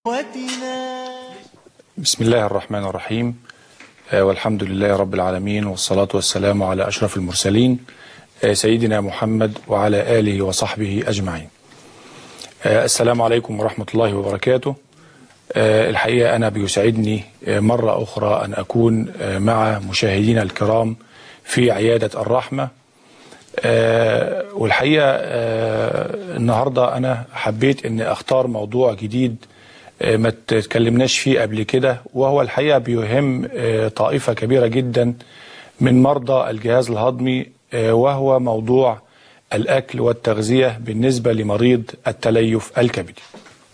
قوتنا بسم الله الرحمن الرحيم آه، والحمد لله رب العالمين والصلاة والسلام على أشرف المرسلين آه، سيدنا محمد وعلى آله وصحبه أجمعين آه، السلام عليكم ورحمة الله وبركاته آه، الحقيقة أنا بيسعدني آه، مرة أخرى أن أكون آه، مع مشاهدينا الكرام في عيادة الرحمة آه، والحقيقة آه، النهاردة أنا حبيت أن أختار موضوع جديد آه، ما تكلمناش فيه قبل كده وهو الحقيقة بيهم آه، طائفة كبيرة جدا من مرضى الجهاز الهضمي آه، وهو موضوع الأكل والتغذية بالنسبة لمريض التليف الكبدي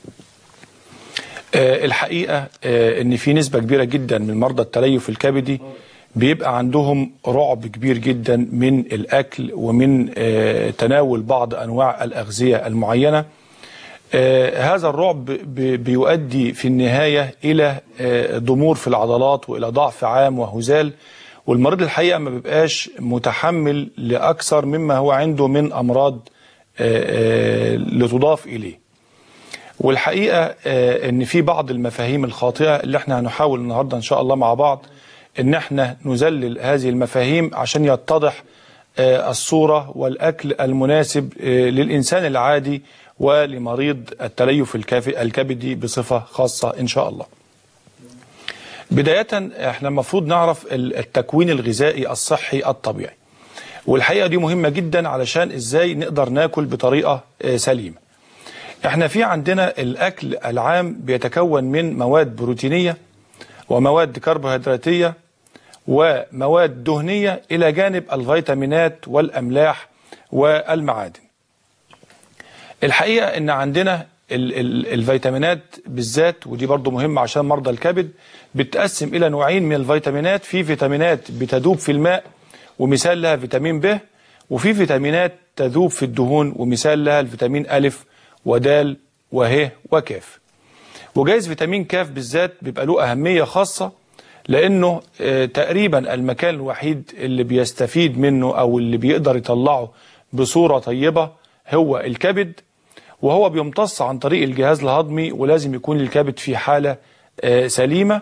آه، الحقيقة آه، ان في نسبة كبيرة جدا من مرضى التليف الكبدي بيبقى عندهم رعب كبير جدا من الأكل ومن آه، تناول بعض أنواع الأغذية المعينة آه، هذا الرعب ب- بيؤدي في النهاية إلى آه، ضمور في العضلات وإلى ضعف عام وهزال والمريض الحقيقة ما بيبقاش متحمل لأكثر مما هو عنده من أمراض آه، آه، لتضاف إليه والحقيقة آه، ان في بعض المفاهيم الخاطئة اللي احنا هنحاول النهاردة ان شاء الله مع بعض ان احنا نذلل هذه المفاهيم عشان يتضح آه، الصورة والاكل المناسب آه، للانسان العادي ولمريض التليف الكاف- الكبدي بصفة خاصة ان شاء الله بداية احنا المفروض نعرف ال- التكوين الغذائي الصحي الطبيعي والحقيقة دي مهمة جدا علشان ازاي نقدر ناكل بطريقة آه، سليمة احنا في عندنا الاكل العام بيتكون من مواد بروتينية ومواد كربوهيدراتية ومواد دهنية الى جانب الفيتامينات والاملاح والمعادن الحقيقة ان عندنا ال ال الفيتامينات بالذات ودي برضو مهمة عشان مرضى الكبد بتقسم الى نوعين من الفيتامينات في فيتامينات بتذوب في الماء ومثال لها فيتامين ب وفي فيتامينات تذوب في الدهون ومثال لها الفيتامين ألف ودال وه وكاف وجايز فيتامين كاف بالذات بيبقى له أهمية خاصة لأنه آه، تقريبا المكان الوحيد اللي بيستفيد منه أو اللي بيقدر يطلعه بصورة طيبة هو الكبد وهو بيمتص عن طريق الجهاز الهضمي ولازم يكون الكبد في حالة آه، سليمة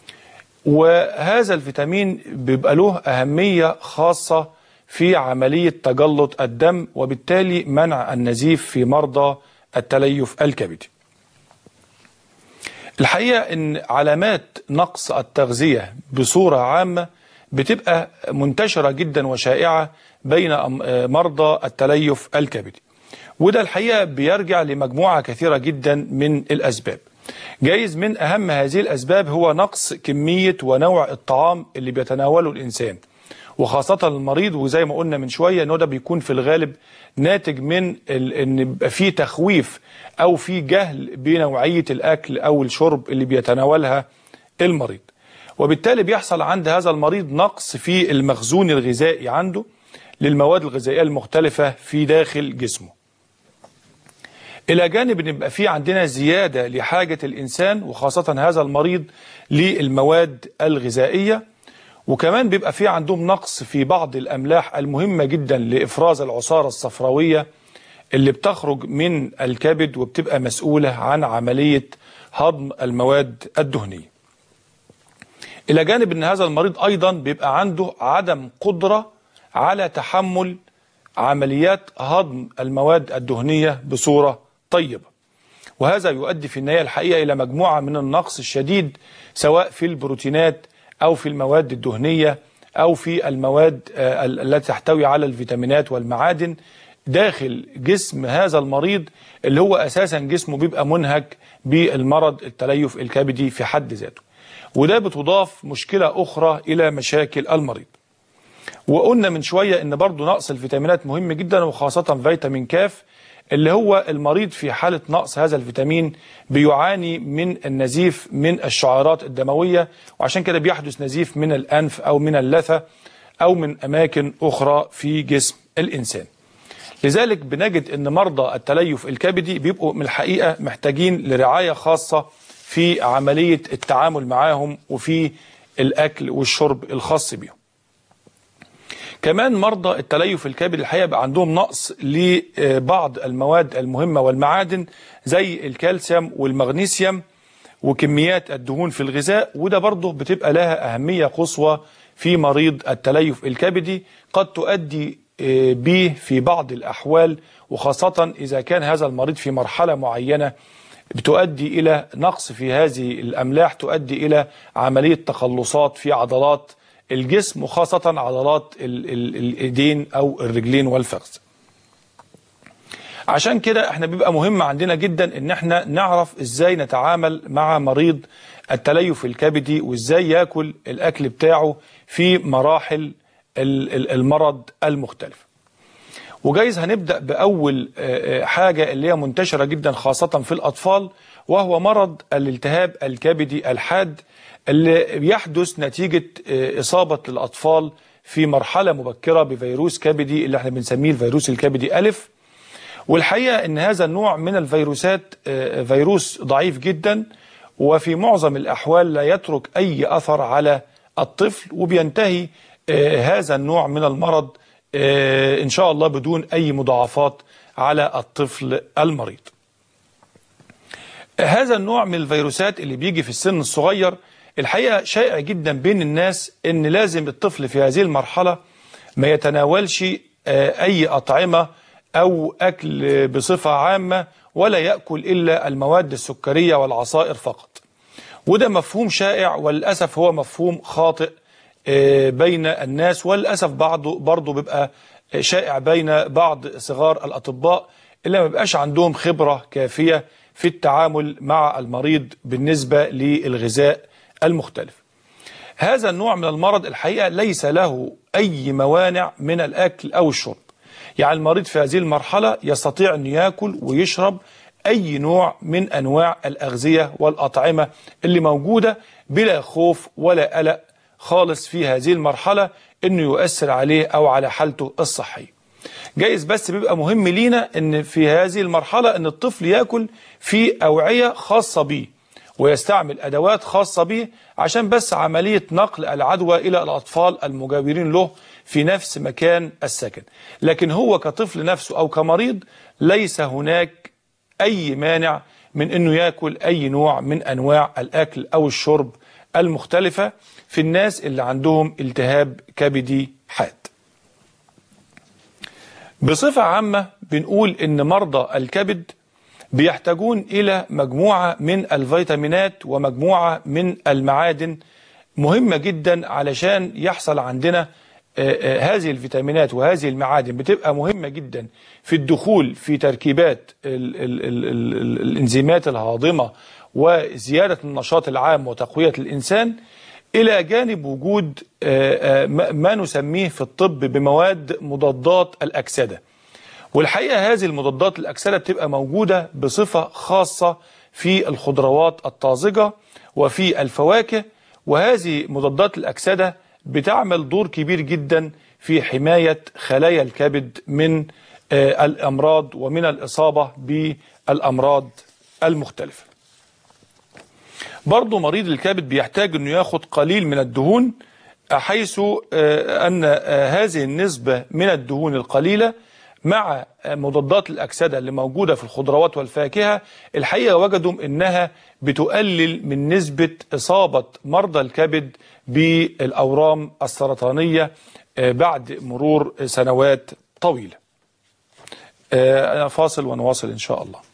وهذا الفيتامين بيبقى له أهمية خاصة في عملية تجلط الدم وبالتالي منع النزيف في مرضى التليف الكبدي الحقيقة ان علامات نقص التغذية بصورة عامة بتبقى منتشرة جدا وشائعة بين أم- آه، مرضى التليف الكبدي وده الحقيقة بيرجع لمجموعة كثيرة جدا من الأسباب جايز من أهم هذه الأسباب هو نقص كمية ونوع الطعام اللي بيتناوله الإنسان وخاصة المريض وزي ما قلنا من شوية انه ده بيكون في الغالب ناتج من ال- ان يبقى في تخويف او في جهل بنوعية الاكل او الشرب اللي بيتناولها المريض وبالتالي بيحصل عند هذا المريض نقص في المخزون الغذائي عنده للمواد الغذائية المختلفة في داخل جسمه إلى جانب أن يبقى في عندنا زيادة لحاجة الإنسان وخاصة هذا المريض للمواد الغذائية وكمان بيبقى في عندهم نقص في بعض الأملاح المهمة جدا لإفراز العصارة الصفراوية اللي بتخرج من الكبد وبتبقى مسؤولة عن عملية هضم المواد الدهنية إلى جانب أن هذا المريض أيضا بيبقى عنده عدم قدرة على تحمل عمليات هضم المواد الدهنية بصورة طيبة وهذا يؤدي في النهاية الحقيقة إلى مجموعة من النقص الشديد سواء في البروتينات أو في المواد الدهنية أو في المواد آه، ال- التي تحتوي على الفيتامينات والمعادن داخل جسم هذا المريض اللي هو أساسا جسمه بيبقى منهك بالمرض التليف الكبدي في حد ذاته وده بتضاف مشكلة أخرى إلى مشاكل المريض وقلنا من شوية ان برضو نقص الفيتامينات مهم جدا وخاصة فيتامين كاف اللي هو المريض في حالة نقص هذا الفيتامين بيعاني من النزيف من الشعيرات الدموية وعشان كده بيحدث نزيف من الأنف أو من اللثة أو من أماكن أخرى في جسم الإنسان لذلك بنجد ان مرضى التليف الكبدي بيبقوا من الحقيقة محتاجين لرعاية خاصة في عملية التعامل معاهم وفي الأكل والشرب الخاص بهم كمان مرضى التليف الكبدي الحقيقه بقى عندهم نقص لبعض المواد المهمه والمعادن زي الكالسيوم والمغنيسيوم وكميات الدهون في الغذاء وده برضه بتبقى لها أهمية قصوى في مريض التليف الكبدي قد تؤدي به في بعض الأحوال وخاصة إذا كان هذا المريض في مرحلة معينة بتؤدي إلى نقص في هذه الأملاح تؤدي إلى عملية تقلصات في عضلات الجسم وخاصة عضلات الإيدين أو الرجلين والفخذ عشان كده احنا بيبقى مهم عندنا جدا ان احنا نعرف ازاي نتعامل مع مريض التليف الكبدي وازاي ياكل الاكل بتاعه في مراحل المرض المختلفة وجايز هنبدأ بأول حاجة اللي هي منتشرة جدا خاصة في الأطفال وهو مرض الالتهاب الكبدي الحاد اللي يحدث نتيجة إصابة الأطفال في مرحلة مبكرة بفيروس كبدي اللي احنا بنسميه الفيروس الكبدي ألف والحقيقة ان هذا النوع من الفيروسات فيروس ضعيف جدا وفي معظم الأحوال لا يترك أي أثر على الطفل وبينتهي هذا النوع من المرض إن شاء الله بدون أي مضاعفات على الطفل المريض هذا النوع من الفيروسات اللي بيجي في السن الصغير الحقيقة شائع جدا بين الناس ان لازم الطفل في هذه المرحلة ما يتناولش أي أطعمة أو أكل بصفة عامة ولا يأكل إلا المواد السكرية والعصائر فقط وده مفهوم شائع وللأسف هو مفهوم خاطئ بين الناس وللأسف بعضه برضه بيبقى شائع بين بعض صغار الأطباء اللي ما بيبقاش عندهم خبرة كافية في التعامل مع المريض بالنسبة للغذاء المختلف هذا النوع من المرض الحقيقة ليس له أي موانع من الأكل أو الشرب يعني المريض في هذه المرحلة يستطيع أن يأكل ويشرب أي نوع من أنواع الأغذية والأطعمة اللي موجودة بلا خوف ولا قلق خالص في هذه المرحلة أنه يؤثر عليه أو على حالته الصحية جايز بس بيبقى مهم لينا أن في هذه المرحلة أن الطفل يأكل في أوعية خاصة به ويستعمل أدوات خاصة به عشان بس عملية نقل العدوى إلى الأطفال المجاورين له في نفس مكان السكن لكن هو كطفل نفسه أو كمريض ليس هناك أي مانع من أنه يأكل أي نوع من أنواع الأكل أو الشرب المختلفة في الناس اللي عندهم التهاب كبدي حاد بصفة عامة بنقول أن مرضى الكبد بيحتاجون إلى مجموعة من الفيتامينات ومجموعة من المعادن مهمة جدا علشان يحصل عندنا هذه الفيتامينات وهذه المعادن بتبقى مهمة جدا في الدخول في تركيبات ال ال ال ال الانزيمات الهاضمة وزيادة النشاط العام وتقوية الإنسان إلى جانب وجود ما نسميه في الطب بمواد مضادات الأكسدة والحقيقة هذه المضادات الأكسدة بتبقى موجودة بصفة خاصة في الخضروات الطازجة وفي الفواكه وهذه مضادات الأكسدة بتعمل دور كبير جدا في حماية خلايا الكبد من الأمراض ومن الإصابة بالأمراض المختلفة برضو مريض الكبد بيحتاج أنه ياخد قليل من الدهون حيث أن هذه النسبة من الدهون القليلة مع مضادات الأكسدة اللي موجودة في الخضروات والفاكهة الحقيقة وجدوا أنها بتقلل من نسبة إصابة مرضى الكبد بالأورام السرطانية بعد مرور سنوات طويلة فاصل ونواصل إن شاء الله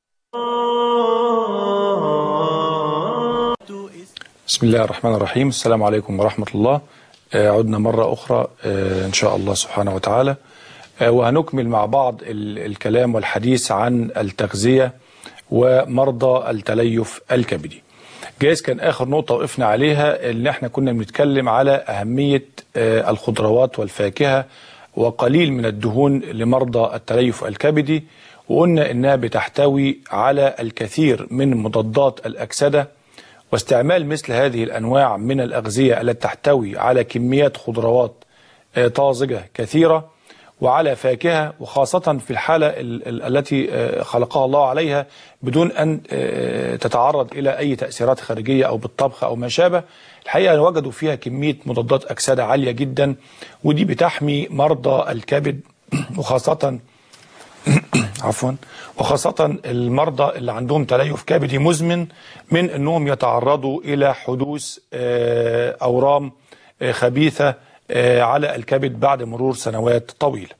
بسم الله الرحمن الرحيم السلام عليكم ورحمة الله عدنا مرة أخرى إن شاء الله سبحانه وتعالى وهنكمل مع بعض الكلام والحديث عن التغذية ومرضى التليف الكبدي جايز كان آخر نقطة وقفنا عليها اللي احنا كنا بنتكلم على أهمية الخضروات والفاكهة وقليل من الدهون لمرضى التليف الكبدي وقلنا إنها بتحتوي على الكثير من مضادات الأكسدة واستعمال مثل هذه الأنواع من الأغذية التي تحتوي على كميات خضروات طازجة كثيرة وعلى فاكهة وخاصة في الحالة التي خلقها الله عليها بدون أن تتعرض إلى أي تأثيرات خارجية أو بالطبخ أو ما شابه الحقيقة وجدوا فيها كمية مضادات أكسدة عالية جدا ودي بتحمي مرضى الكبد وخاصة عفوا وخاصة المرضى اللي عندهم تليف كبدي مزمن من انهم يتعرضوا الى حدوث آه، اورام آه، خبيثة آه، على الكبد بعد مرور سنوات طويلة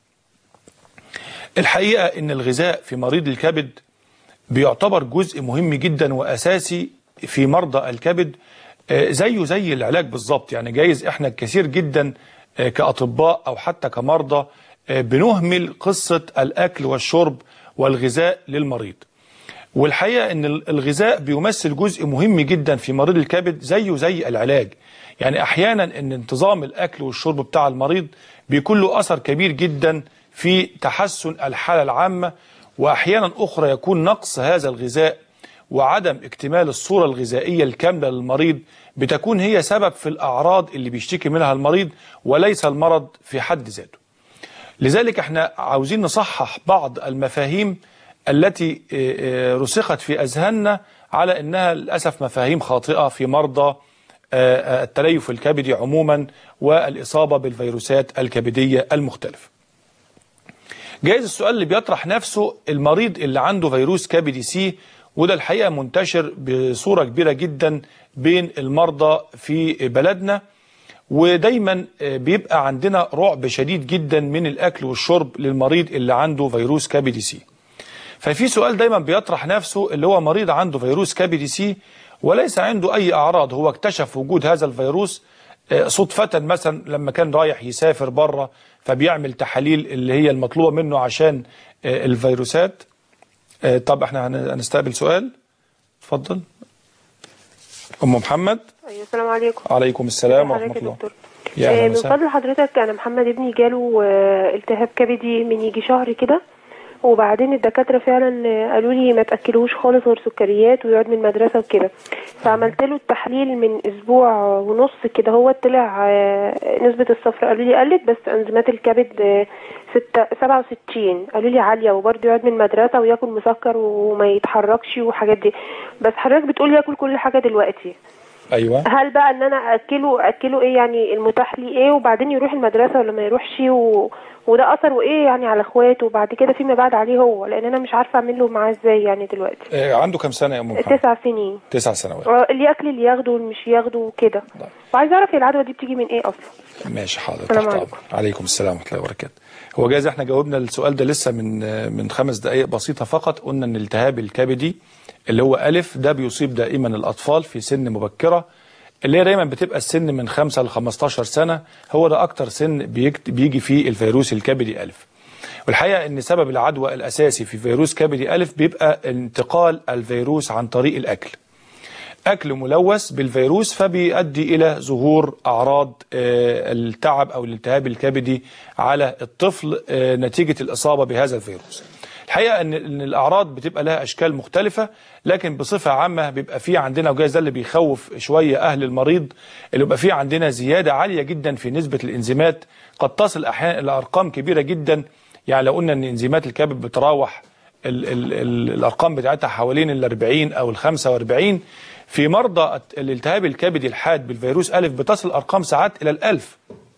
الحقيقة ان الغذاء في مريض الكبد بيعتبر جزء مهم جدا واساسي في مرضى الكبد آه، زيه زي العلاج بالظبط يعني جايز احنا كثير جدا آه، كاطباء او حتى كمرضى آه، بنهمل قصة الاكل والشرب والغذاء للمريض والحقيقة ان ال- الغذاء بيمثل جزء مهم جدا في مريض الكبد زيه زي العلاج يعني احيانا ان انتظام الاكل والشرب بتاع المريض بيكون له اثر كبير جدا في تحسن الحالة العامة واحيانا اخرى يكون نقص هذا الغذاء وعدم اكتمال الصورة الغذائية الكاملة للمريض بتكون هي سبب في الأعراض اللي بيشتكي منها المريض وليس المرض في حد ذاته لذلك احنا عاوزين نصحح بعض المفاهيم التي اه، اه، رسخت في أذهاننا على أنها للأسف مفاهيم خاطئة في مرضى اه، اه، التليف الكبدي عموما والإصابة بالفيروسات الكبدية المختلفة جايز السؤال اللي بيطرح نفسه المريض اللي عنده فيروس كبدي سي وده الحقيقة منتشر بصورة كبيرة جدا بين المرضى في بلدنا ودايما آه، بيبقى عندنا رعب شديد جدا من الأكل والشرب للمريض اللي عنده فيروس كبدي سي ففي سؤال دايما بيطرح نفسه اللي هو مريض عنده فيروس كبدي سي وليس عنده أي أعراض هو اكتشف وجود هذا الفيروس آه، صدفة مثلا لما كان رايح يسافر بره فبيعمل تحاليل اللي هي المطلوبة منه عشان آه، الفيروسات آه، طب احنا هن- هنستقبل سؤال اتفضل ام محمد ايوه السلام عليكم عليكم السلام ورحمه حضرتك يا الله دكتور يا آه، اهلا من وسهلا فضل حضرتك انا محمد ابني جاله آه، التهاب كبدي من يجي شهر كده وبعدين الدكاتره فعلا آه، قالوا لي ما تاكلوش خالص غير سكريات ويقعد من المدرسه وكده فعملت له التحليل من اسبوع ونص كده هو طلع آه، نسبه الصفر قالوا لي قلت بس انزيمات الكبد آه، ستة سبعة وستين قالوا لي عالية وبرضه يقعد من المدرسة وياكل مسكر وما يتحركش وحاجات دي بس حضرتك بتقول ياكل كل حاجة دلوقتي ايوه هل بقى ان انا اكله اكله ايه يعني المتاح لي ايه وبعدين يروح المدرسه ولا ما يروحش و... وده اثره ايه يعني على اخواته وبعد كده فيما بعد عليه هو لان انا مش عارفه اعمل له معاه ازاي يعني دلوقتي آه، عنده كم سنه يا ام محمد تسع سنين تسع سنوات آه، اللي ياكل اللي ياخده واللي مش ياخده وكده وعايزه اعرف هي العدوى دي بتيجي من ايه اصلا ماشي حاضر السلام تحت عليكم. أمرك. عليكم السلام ورحمه الله وبركاته هو جايز احنا جاوبنا السؤال ده لسه من آه، من خمس دقائق بسيطه فقط قلنا ان الالتهاب الكبدي اللي هو الف ده بيصيب دائما الاطفال في سن مبكره اللي هي دايما بتبقى السن من 5 ل 15 سنه هو ده اكتر سن بيكت- بيجي فيه الفيروس الكبدي الف والحقيقه ان سبب العدوى الاساسي في فيروس كبدي الف بيبقى انتقال الفيروس عن طريق الاكل أكل ملوث بالفيروس فبيؤدي إلى ظهور أعراض آه، التعب أو الالتهاب الكبدي على الطفل آه، نتيجة الإصابة بهذا الفيروس الحقيقة أن إن الأعراض بتبقى لها أشكال مختلفة لكن بصفة عامة بيبقى في عندنا وجايز ده اللي بيخوف شوية أهل المريض اللي بيبقى في عندنا زيادة عالية جدا في نسبة الإنزيمات قد تصل أحيانا إلى أرقام كبيرة جدا يعني لو قلنا أن إنزيمات الكبد بتراوح ال ال ال الارقام بتاعتها حوالين ال 40 او ال 45 في مرضى الت- الالتهاب الكبدي الحاد بالفيروس الف بتصل ارقام ساعات الى الالف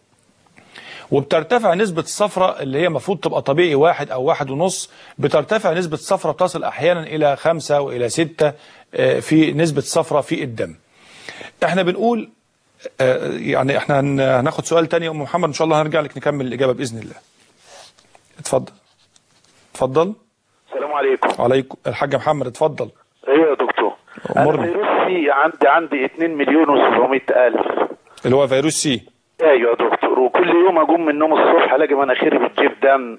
وبترتفع نسبة الصفرة اللي هي المفروض تبقى طبيعي واحد أو واحد ونص بترتفع نسبة الصفرة تصل أحيانا إلى خمسة وإلى ستة آه، في نسبة الصفرة في الدم احنا بنقول آه، يعني احنا هن- هناخد سؤال تاني يا أم محمد إن شاء الله هنرجع لك نكمل الإجابة بإذن الله اتفضل اتفضل السلام عليكم عليكم الحاج محمد اتفضل ايوه يا دكتور انا أمرني. فيروس سي عندي عندي 2 مليون و700 الف اللي هو فيروس سي ايوه يا دكتور وكل يوم اقوم من النوم الصبح الاقي مناخيري بتجيب دم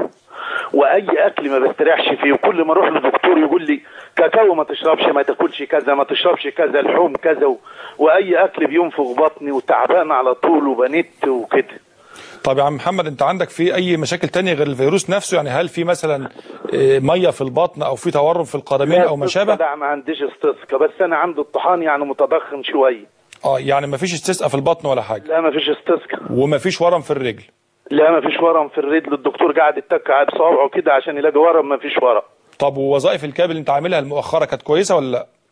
واي اكل ما بستريحش فيه وكل ما اروح للدكتور يقول لي كاكاو ما تشربش ما تاكلش كذا ما تشربش كذا لحوم كذا و... واي اكل بينفخ بطني وتعبان على طول وبنت وكده طب يا عم محمد انت عندك في اي مشاكل تانية غير الفيروس نفسه يعني هل في مثلا آه، ميه في البطن او في تورم في القدمين او ما شابه لا ما عنديش استسقى بس انا عندي الطحان يعني متضخم شويه اه يعني ما فيش استسقاء في البطن ولا حاجه لا ما فيش استسقى وما فيش ورم في الرجل لا ما فيش ورم في الرجل الدكتور قاعد يتك على بصوابعه كده عشان يلاقي ورم ما فيش ورم طب ووظائف الكبد اللي انت عاملها المؤخره كانت كويسه ولا لا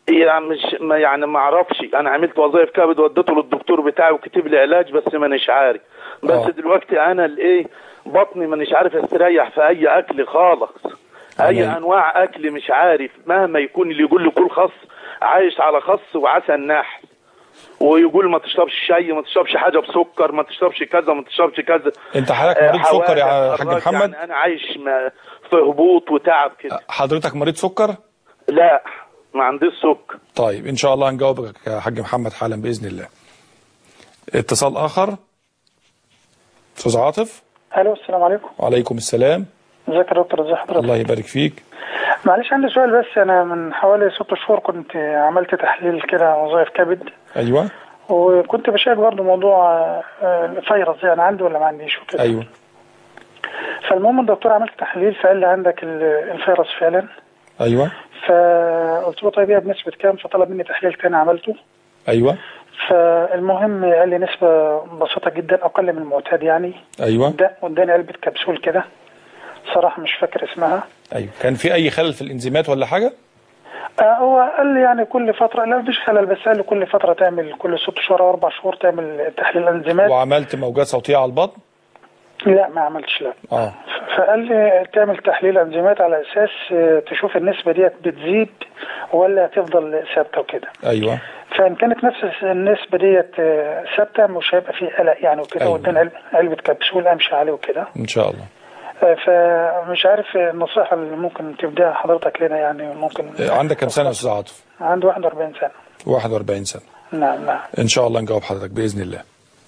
يعني مش ما يعني ما اعرفش انا عملت وظائف كبد وديته للدكتور بتاعي وكتب لي علاج بس مانيش عارف بس آه. دلوقتي انا الايه بطني مانيش عارف استريح في اي اكل خالص اي يعني- انواع اكل مش عارف مهما يكون اللي يقول لي كل خس عايش على خس وعسل نحل ويقول ما تشربش شاي ما تشربش حاجه بسكر ما تشربش كذا ما تشربش كذا انت حضرتك آه، مريض سكر يا حوادث، حاج خراج، محمد يعني انا عايش ما- في هبوط وتعب كده حضرتك مريض سكر لا ما عنديش سكر طيب ان شاء الله هنجاوبك يا حاج محمد حالا باذن الله اتصال اخر استاذ عاطف الو السلام عليكم وعليكم السلام ازيك يا دكتور ازي حضرتك الله يبارك فيك معلش عندي سؤال بس انا من حوالي ست شهور كنت عملت تحليل كده وظائف كبد ايوه وكنت بشارك برضه موضوع آه، آه، الفيروس يعني عندي ولا ما عنديش وكده ايوه فالمهم الدكتور عملت تحليل فقال لي عندك ال- الفيروس فعلا ايوه فقلت له طيب هي بنسبة كام فطلب مني تحليل تاني عملته ايوه فالمهم قال لي نسبة بسيطة جدا أقل من المعتاد يعني ايوه ده واداني علبة كبسول كده صراحة مش فاكر اسمها ايوه كان في اي خلل في الانزيمات ولا حاجه آه هو قال لي يعني كل فترة لا مفيش خلل بس قال لي كل فترة تعمل كل ست شهور أو أربع شهور تعمل تحليل أنزيمات وعملت موجات صوتيه على البطن لا ما عملتش لا اه فقال لي تعمل تحليل أنزيمات على أساس آه، تشوف النسبة ديت بتزيد ولا تفضل ثابتة وكده ايوه فإن كانت نفس النسبة ديت آه، ثابتة مش هيبقى فيه قلق يعني وكده أيوة. واداني علب- علبة كبسول أمشي عليه وكده ان شاء الله آه، فمش عارف النصيحة اللي ممكن تبدأها حضرتك لنا يعني ممكن آه، عندك كم سنه يا استاذ عاطف عنده 41 سنة 41 سنه نعم نعم ان شاء الله نجاوب حضرتك باذن الله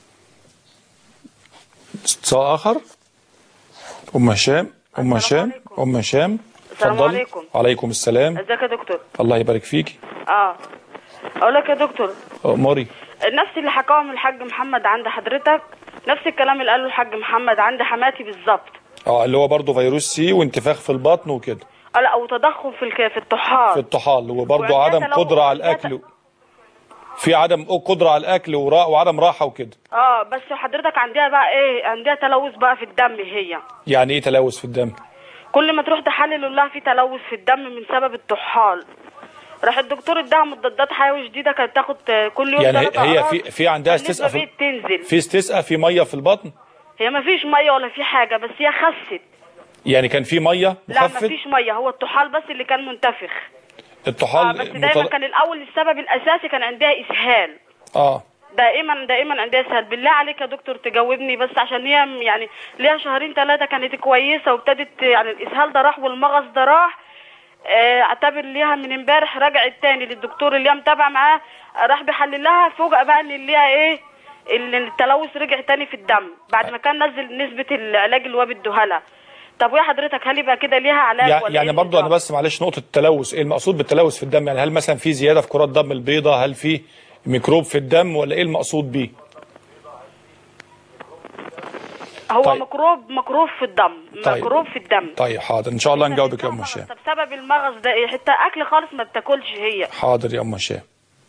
اتصال اخر ام هشام ام هشام ام هشام السلام اتفضلي. عليكم. وعليكم السلام ازيك يا دكتور الله يبارك فيك اه اقول لك يا دكتور اموري نفس اللي حكاهم الحاج محمد عند حضرتك نفس الكلام اللي قاله الحاج محمد عند حماتي بالظبط اه اللي هو برضه فيروس سي وانتفاخ في البطن وكده اه لا وتضخم في الك... في الطحال في الطحال وبرضه وعندها عدم تلوث قدره على وعندها الاكل في عدم قدره على الاكل ورا- وعدم راحه وكده اه بس حضرتك عندها بقى ايه عندها تلوث بقى في الدم هي يعني ايه تلوث في الدم كل ما تروح تحلل يقول لها في تلوث في الدم من سبب الطحال راح الدكتور اداها مضادات حيوي جديده كانت تاخد آه، كل يوم يعني هي- ثلاث هي أقراص. في في عندها النسبة استسقاء في بقت تنزل في استسقاء في ميه في البطن هي ما فيش ميه ولا في حاجه بس هي خست يعني كان في ميه لا ما مخفت فيش ميه هو الطحال بس اللي كان منتفخ الطحال اه بس دايما متض- كان الاول السبب الاساسي كان عندها اسهال اه دائما دائما عندها اسهال بالله عليك يا دكتور تجاوبني بس عشان هي يعني ليها شهرين ثلاثه كانت كويسه وابتدت يعني الاسهال ده راح والمغص ده راح آه، اعتبر ليها من امبارح رجعت تاني للدكتور اللي هي متابعه معاه راح بيحلل لها فوجئ بقى ان ليها ايه ان التلوث رجع تاني في الدم بعد ما كان نزل نسبه العلاج اللي هو بيدوها لها طب ويا حضرتك هل يبقى كده ليها علاج يع- ولا يعني إيه برضو انا بالظبط؟ بس معلش نقطه التلوث ايه المقصود بالتلوث في الدم يعني هل مثلا في زياده في كرات الدم البيضاء هل في ميكروب في الدم ولا ايه المقصود بيه هو طيب. ميكروب ميكروب في الدم طيب. ميكروب في الدم طيب حاضر ان شاء الله نجاوبك يا ام هشام طب سبب المغص ده ايه حتى اكل خالص ما بتاكلش هي حاضر يا ام هشام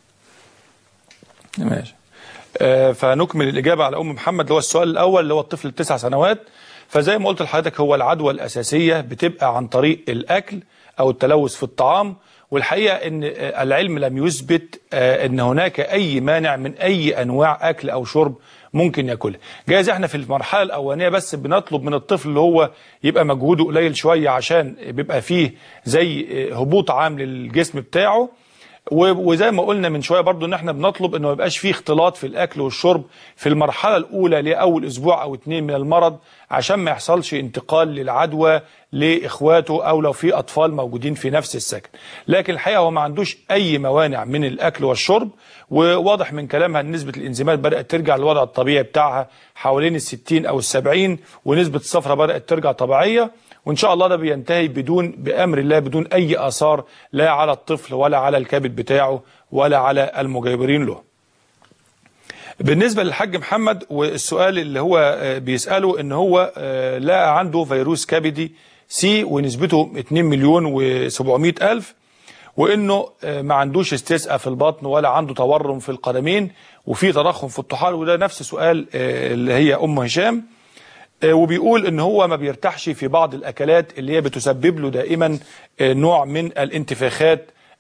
ماشي آه فنكمل الاجابه على ام محمد اللي هو السؤال الاول اللي هو الطفل التسع سنوات فزي ما قلت لحضرتك هو العدوى الاساسيه بتبقى عن طريق الاكل او التلوث في الطعام والحقيقه ان آه، العلم لم يثبت آه، ان هناك اي مانع من اي انواع اكل او شرب ممكن ياكلها جايز احنا في المرحله الاولانيه بس بنطلب من الطفل اللي هو يبقى مجهوده قليل شويه عشان بيبقى فيه زي آه، هبوط عام للجسم بتاعه و- وزي ما قلنا من شويه برضو ان احنا بنطلب انه ما يبقاش فيه اختلاط في الاكل والشرب في المرحله الاولى لاول اسبوع او اتنين من المرض عشان ما يحصلش انتقال للعدوى لاخواته او لو في اطفال موجودين في نفس السكن لكن الحقيقه هو ما عندوش اي موانع من الاكل والشرب وواضح من كلامها ان نسبه الانزيمات بدات ترجع للوضع الطبيعي بتاعها حوالين ال60 او ال70 ونسبه الصفرة بدات ترجع طبيعيه وان شاء الله ده بينتهي بدون بامر الله بدون اي اثار لا على الطفل ولا على الكبد بتاعه ولا على المجاورين له. بالنسبه للحاج محمد والسؤال اللي هو آه، بيساله ان هو آه، لقى عنده فيروس كبدي سي ونسبته 2 مليون و700 الف وانه آه، ما عندوش استسقاء في البطن ولا عنده تورم في القدمين وفي تضخم في الطحال وده نفس سؤال آه، اللي هي ام هشام آه، وبيقول ان هو ما بيرتاحش في بعض الاكلات اللي هي بتسبب له دائما آه، نوع من الانتفاخات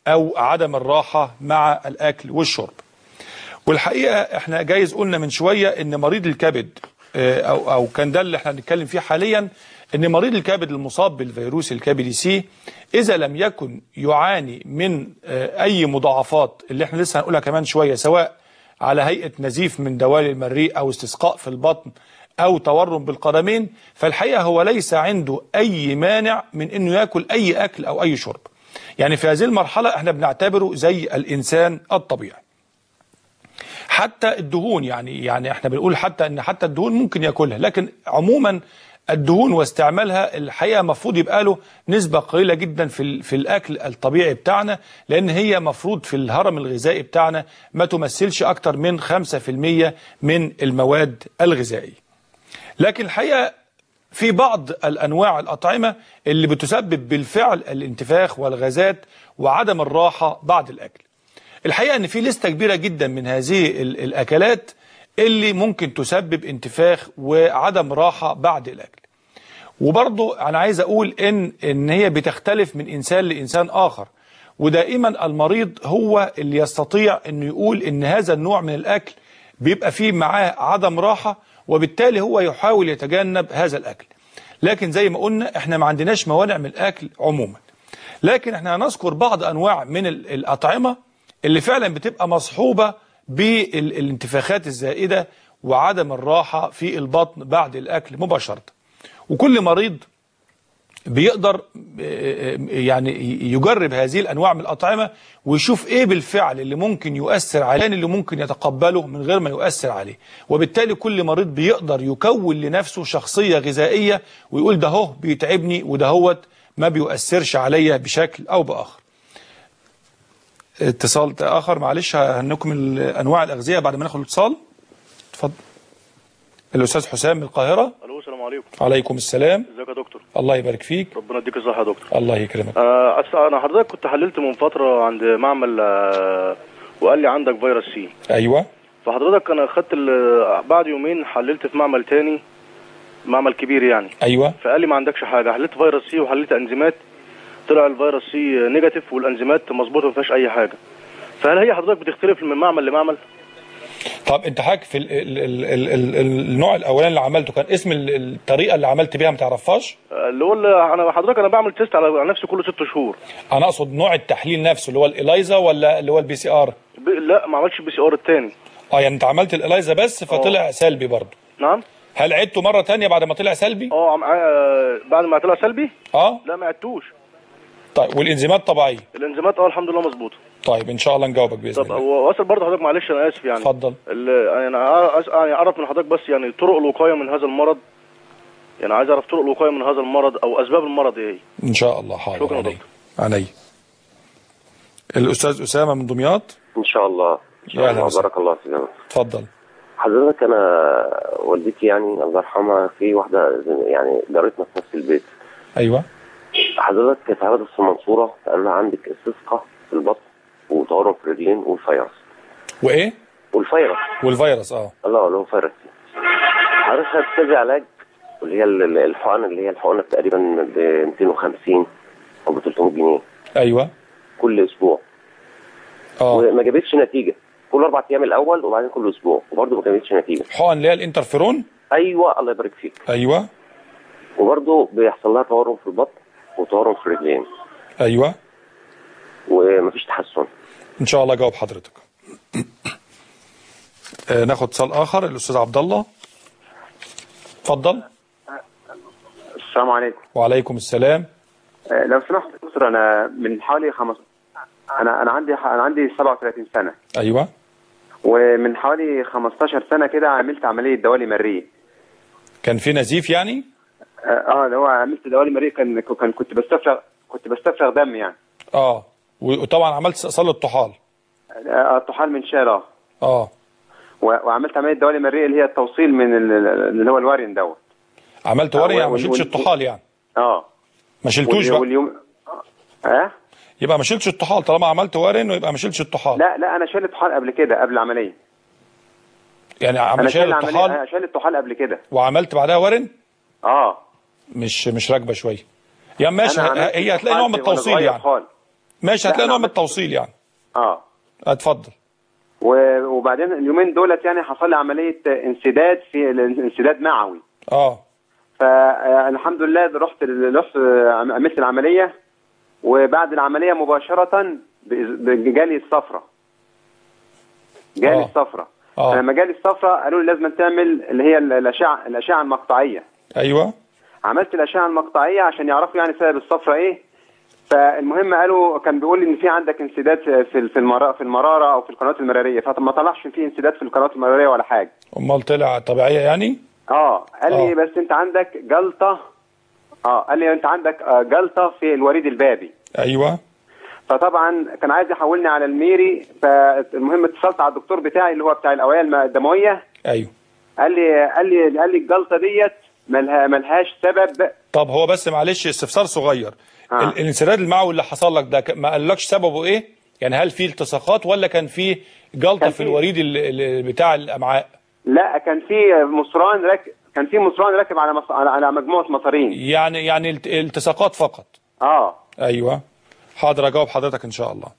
او عدم الراحه مع الاكل والشرب والحقيقه احنا جايز قلنا من شويه ان مريض الكبد آه، او او كان ده اللي احنا بنتكلم فيه حاليا ان مريض الكبد المصاب بالفيروس الكبدي سي اذا لم يكن يعاني من آه، اي مضاعفات اللي احنا لسه هنقولها كمان شويه سواء على هيئه نزيف من دوالي المريء او استسقاء في البطن او تورم بالقدمين فالحقيقه هو ليس عنده اي مانع من انه ياكل اي اكل او اي شرب يعني في هذه المرحله احنا بنعتبره زي الانسان الطبيعي حتى الدهون يعني يعني احنا بنقول حتى ان حتى الدهون ممكن ياكلها لكن عموما الدهون واستعمالها الحقيقه المفروض يبقى له نسبه قليله جدا في ال- في الاكل الطبيعي بتاعنا لان هي مفروض في الهرم الغذائي بتاعنا ما تمثلش اكتر من 5% من المواد الغذائيه. لكن الحقيقه في بعض الانواع الاطعمه اللي بتسبب بالفعل الانتفاخ والغازات وعدم الراحه بعد الاكل. الحقيقه ان في لسته كبيره جدا من هذه ال- الاكلات اللي ممكن تسبب انتفاخ وعدم راحه بعد الاكل. وبرضو انا عايز اقول ان ان هي بتختلف من انسان لانسان اخر ودائما المريض هو اللي يستطيع انه يقول ان هذا النوع من الاكل بيبقى فيه معاه عدم راحه وبالتالي هو يحاول يتجنب هذا الاكل لكن زي ما قلنا احنا ما عندناش موانع من الاكل عموما لكن احنا هنذكر بعض انواع من ال- الاطعمه اللي فعلا بتبقى مصحوبه بالانتفاخات الزائده وعدم الراحه في البطن بعد الاكل مباشره وكل مريض بيقدر آه، يعني يجرب هذه الانواع من الاطعمه ويشوف ايه بالفعل اللي ممكن يؤثر عليه اللي ممكن يتقبله من غير ما يؤثر عليه وبالتالي كل مريض بيقدر يكون لنفسه شخصيه غذائيه ويقول ده هو بيتعبني وده هوت ما بيؤثرش عليا بشكل او باخر اتصال اخر معلش هنكمل انواع الاغذيه بعد ما ناخد الاتصال اتفضل الاستاذ حسام من القاهره الو السلام عليكم عليكم السلام ازيك يا دكتور الله يبارك فيك ربنا يديك الصحه يا دكتور الله يكرمك انا أس... انا حضرتك كنت حللت من فتره عند معمل آه، وقال لي عندك فيروس سي ايوه فحضرتك انا خدت ال... بعد يومين حللت في معمل تاني معمل كبير يعني ايوه فقال لي ما عندكش حاجه حللت فيروس سي وحللت انزيمات طلع الفيروس سي نيجاتيف والانزيمات مظبوطه ما فيهاش اي حاجه فهل هي حضرتك بتختلف من معمل لمعمل طب انت حضرتك في ال ال ال ال ال النوع الاولاني اللي عملته كان اسم ال- الطريقه اللي عملت بيها ما تعرفهاش آه، اللي هو اللي انا حضرتك انا بعمل تيست على على نفسي كل ست شهور انا اقصد نوع التحليل نفسه اللي هو الاليزا ولا اللي هو البي سي ار ب... لا ما عملتش البي سي ار التاني اه يعني انت عملت الاليزا بس فطلع سلبي برضه نعم هل عدته مره تانية بعد ما طلع سلبي اه عم- آه، بعد ما طلع سلبي اه لا ما عدتوش طيب والانزيمات طبيعيه الانزيمات اه الحمد لله مظبوطه طيب ان شاء الله نجاوبك باذن طب الله هو واصل برضه حضرتك معلش انا اسف يعني اتفضل ال- انا عايز يعني اعرف من حضرتك بس يعني طرق الوقايه من هذا المرض يعني عايز اعرف طرق الوقايه من هذا المرض او اسباب المرض ايه ان شاء الله حاضر شكرا يا عيني عيني الاستاذ اسامه من دمياط ان شاء الله ان يا شاء أهلا الله وسهلا. بارك الله فيك اتفضل حضرتك انا والدتي يعني الله يرحمها في واحده يعني جارتنا في نفس البيت ايوه حضرتك كانت عيادة في المنصوره قال لها عندك استسقاء في البطن وتورم في الرجلين والفيروس وايه والفيروس والفيروس اه الله اللي هو فيروس حضرتك خدت كذا علاج اللي هي ال- ال- الحقن اللي هي الحقنه تقريبا ب 250 او ب 300 جنيه ايوه كل اسبوع اه وما جابتش نتيجه كل اربع ايام الاول وبعدين كل اسبوع وبرضه ما جابتش نتيجه حقن اللي هي الانترفيرون ايوه الله يبارك فيك ايوه وبرضه بيحصل لها تورم في البطن وتورم في الرجلين ايوه ومفيش تحسن ان شاء الله جاوب حضرتك آه ناخد اتصال اخر الاستاذ عبد الله اتفضل السلام عليكم وعليكم السلام آه، لو سمحت دكتور انا من حوالي خمس انا انا عندي انا عندي 37 سنه ايوه ومن حوالي 15 سنه كده عملت عمليه دوالي مريء كان في نزيف يعني اه آه، اللي هو عملت دوالي مريء كان كان كنت بستفرغ كنت بستفرغ دم يعني اه وطبعا عملت استئصال الطحال آه، الطحال من شال اه اه و- وعملت عمليه دوالي مريء اللي هي التوصيل من ال- ال- اللي هو الوارين دوت عملت آه، ورقه يعني ما وال- شلتش وال- الطحال يعني اه ما شلتوش وال- بقى واليوم اه يبقى ما شلتش الطحال طالما عملت ورن ويبقى ما شلتش الطحال لا لا انا شايل الطحال قبل كده قبل العمليه يعني انا عم شال شايل العمليه الطحال انا شايل الطحال قبل كده وعملت بعدها ورن اه مش مش راكبه شويه يعني ماشي أنا عملت هي هتلاقي نوع من الطحال وأنا التوصيل صغير يعني خالص. ماشي لا، هتلاقي أنا نوع من عملت- التوصيل يعني اه اتفضل و- وبعدين اليومين دولت يعني حصل لي عمليه انسداد في انسداد معوي اه فالحمد لله رحت رحت عملت العمليه وبعد العمليه مباشره ب- جالي الصفرة جالي آه. الصفرة آه. فلما جالي الصفرة قالوا لي لازم تعمل اللي هي الاشعه الاشعه المقطعيه ايوه عملت الاشعه المقطعيه عشان يعرفوا يعني سبب الصفرة ايه فالمهم قالوا كان بيقول لي ان في عندك انسداد في في المرا- في المراره او في القنوات المراريه فما طلعش في انسداد في القنوات المراريه ولا حاجه امال طلع طبيعيه يعني اه قال لي آه. بس انت عندك جلطه اه قال لي انت عندك آه، جلطه في الوريد البابي ايوه فطبعا كان عايز يحولني على الميري فالمهم اتصلت على الدكتور بتاعي اللي هو بتاع الاوعيه الم- الدمويه ايوه قال لي قال لي قال لي الجلطه ديت ملها ملهاش سبب طب هو بس معلش استفسار صغير آه. ال- الانسداد المعوي اللي حصل لك ده ك- ما قالكش سببه ايه يعني هل في التصاقات ولا كان في جلطه كان في في- الوريد ال- ال- بتاع الامعاء لا كان في مصران راكب كان في مصران راكب على مص... على على مجموعه مصارين يعني يعني الت- التصاقات فقط اه ايوه حاضر اجاوب حضرتك ان شاء الله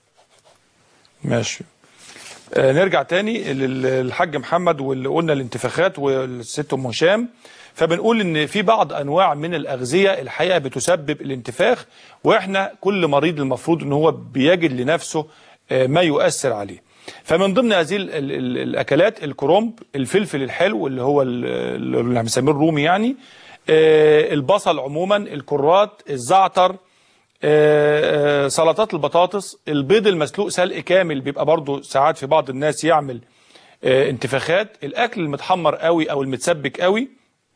ماشي آه نرجع تاني لل- للحاج محمد واللي قلنا الانتفاخات والست ام هشام فبنقول ان في بعض انواع من الاغذيه الحقيقه بتسبب الانتفاخ واحنا كل مريض المفروض ان هو بيجد لنفسه آه ما يؤثر عليه فمن ضمن هذه ال- ال- ال- الاكلات الكرنب الفلفل الحلو اللي هو ال- اللي بنسميه الرومي يعني آه البصل عموما الكرات الزعتر آه، آه، سلطات البطاطس البيض المسلوق سلق كامل بيبقى برضو ساعات في بعض الناس يعمل آه، انتفاخات الاكل المتحمر قوي او المتسبك قوي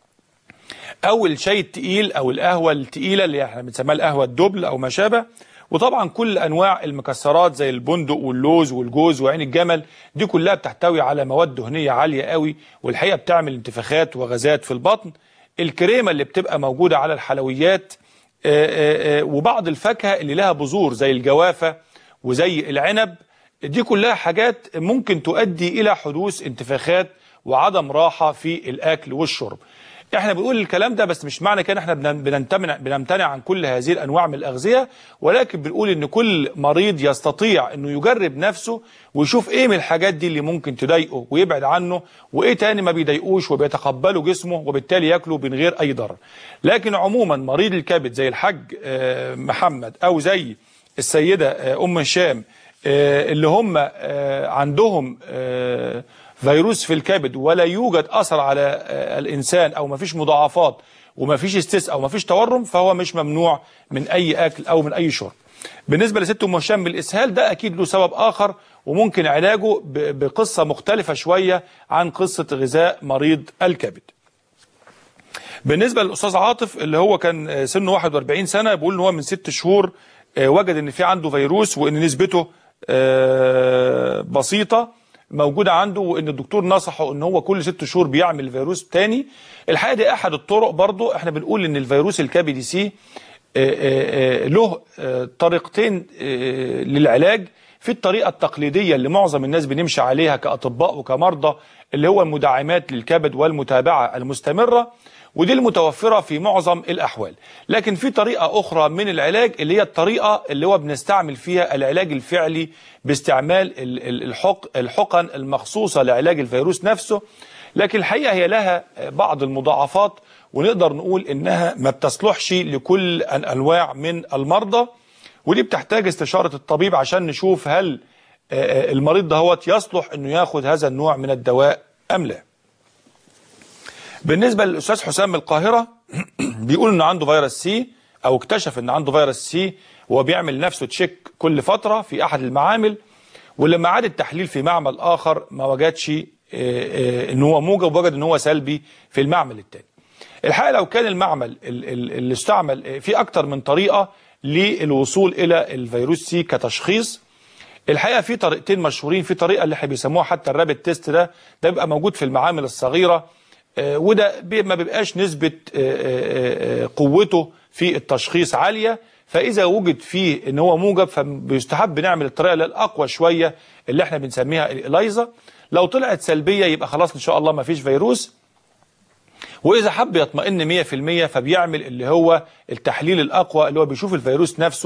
او الشاي التقيل او القهوه التقيله اللي احنا بنسميها القهوه الدبل او ما شابه وطبعا كل انواع المكسرات زي البندق واللوز والجوز وعين الجمل دي كلها بتحتوي على مواد دهنيه عاليه قوي والحقيقه بتعمل انتفاخات وغازات في البطن الكريمه اللي بتبقى موجوده على الحلويات آه، آه، آه، وبعض الفاكهه اللي لها بذور زي الجوافه وزي العنب دي كلها حاجات ممكن تؤدي الى حدوث انتفاخات وعدم راحه في الاكل والشرب احنا بنقول الكلام ده بس مش معنى كده احنا بن- بنمتنع بنمتنع عن كل هذه الانواع من الاغذيه ولكن بنقول ان كل مريض يستطيع انه يجرب نفسه ويشوف ايه من الحاجات دي اللي ممكن تضايقه ويبعد عنه وايه تاني ما بيضايقوش وبيتقبله جسمه وبالتالي ياكله من غير اي ضرر لكن عموما مريض الكبد زي الحاج آه، محمد او زي السيده آه، ام هشام آه، اللي هم آه، عندهم آه، فيروس في الكبد ولا يوجد اثر على آه، الانسان او ما فيش مضاعفات وما فيش استسقاء او ما فيش تورم فهو مش ممنوع من اي اكل او من اي شرب. بالنسبه لست ام هشام بالاسهال ده اكيد له سبب اخر وممكن علاجه ب- بقصه مختلفه شويه عن قصه غذاء مريض الكبد. بالنسبه للاستاذ عاطف اللي هو كان آه، سنه 41 سنه بيقول ان هو من ست شهور آه، وجد ان في عنده فيروس وان نسبته آه، بسيطه موجوده عنده وان الدكتور نصحه ان هو كل ست شهور بيعمل فيروس تاني الحقيقه دي احد الطرق برضو احنا بنقول ان الفيروس الكبدي سي آه، آه، آه، له آه، طريقتين آه، للعلاج في الطريقة التقليدية اللي معظم الناس بنمشي عليها كأطباء وكمرضى اللي هو المدعمات للكبد والمتابعة المستمرة ودي المتوفرة في معظم الأحوال لكن في طريقة أخرى من العلاج اللي هي الطريقة اللي هو بنستعمل فيها العلاج الفعلي باستعمال ال- ال- الحق الحقن المخصوصة لعلاج الفيروس نفسه لكن الحقيقة هي لها بعض المضاعفات ونقدر نقول إنها ما بتصلحش لكل الأنواع من المرضى ودي بتحتاج استشارة الطبيب عشان نشوف هل آه، آه، المريض دهوت يصلح انه ياخد هذا النوع من الدواء ام لا بالنسبة للأستاذ حسام من القاهرة بيقول انه عنده فيروس سي او اكتشف ان عنده فيروس سي وهو بيعمل نفسه تشيك كل فترة في احد المعامل ولما عاد التحليل في معمل اخر ما وجدش آه، آه، ان هو موجب وجد ان هو سلبي في المعمل الثاني الحقيقه لو كان المعمل ال- ال- اللي استعمل في اكتر من طريقه للوصول الى الفيروس سي كتشخيص الحقيقه في طريقتين مشهورين في طريقه اللي احنا بيسموها حتى الرابت تيست ده ده بيبقى موجود في المعامل الصغيره آه، وده بي- ما بيبقاش نسبه آه، آه، آه، قوته في التشخيص عاليه فاذا وجد فيه ان هو موجب فبيستحب نعمل الطريقه اللي الاقوى شويه اللي احنا بنسميها الالايزا لو طلعت سلبيه يبقى خلاص ان شاء الله ما فيش فيروس واذا حب يطمئن 100% فبيعمل اللي هو التحليل الاقوى اللي هو بيشوف الفيروس نفسه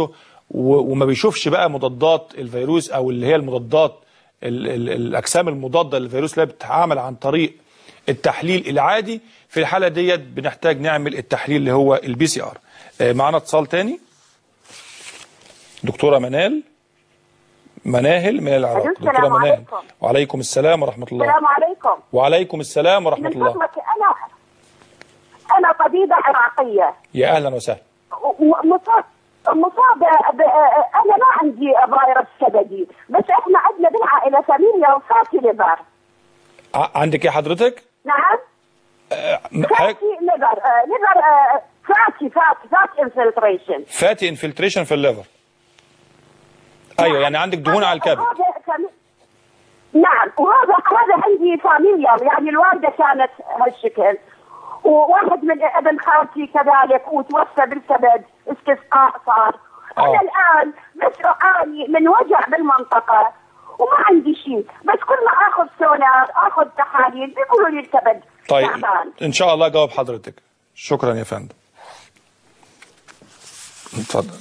و- وما بيشوفش بقى مضادات الفيروس او اللي هي المضادات ال ال الاجسام المضاده للفيروس اللي هي بتتعامل عن طريق التحليل العادي في الحاله ديت بنحتاج نعمل التحليل اللي هو البي سي ار معانا اتصال تاني دكتوره منال مناهل من العراق السلام دكتوره مناهل عليكم. وعليكم السلام ورحمه الله السلام عليكم وعليكم السلام ورحمه من الله فضلك انا انا طبيبه عراقيه يا اهلا وسهلا ومصاب مصابه ب... انا ما عندي فيروس كبدي بس احنا عندنا بالعائله فاميليا وفاتي ليفر ع- عندك ايه حضرتك نعم م- حضرتك فاتي ليفر آه، ليفر آه، فاتي فاتي فاتي انفلتريشن فاتي انفلتريشن في الليفر ايوه يعني عندك دهون على الكبد هذا فامي- نعم وهذا هذا عندي فاميليا يعني الوالده كانت هالشكل وواحد من ابن خالتي كذلك وتوفى بالكبد استسقاء صار آه. انا الان بس اعاني من وجع بالمنطقه وما عندي شيء بس كل ما اخذ سونار اخذ تحاليل بيقولوا لي الكبد طيب تعبان ان شاء الله جاوب حضرتك شكرا يا فندم اتفضل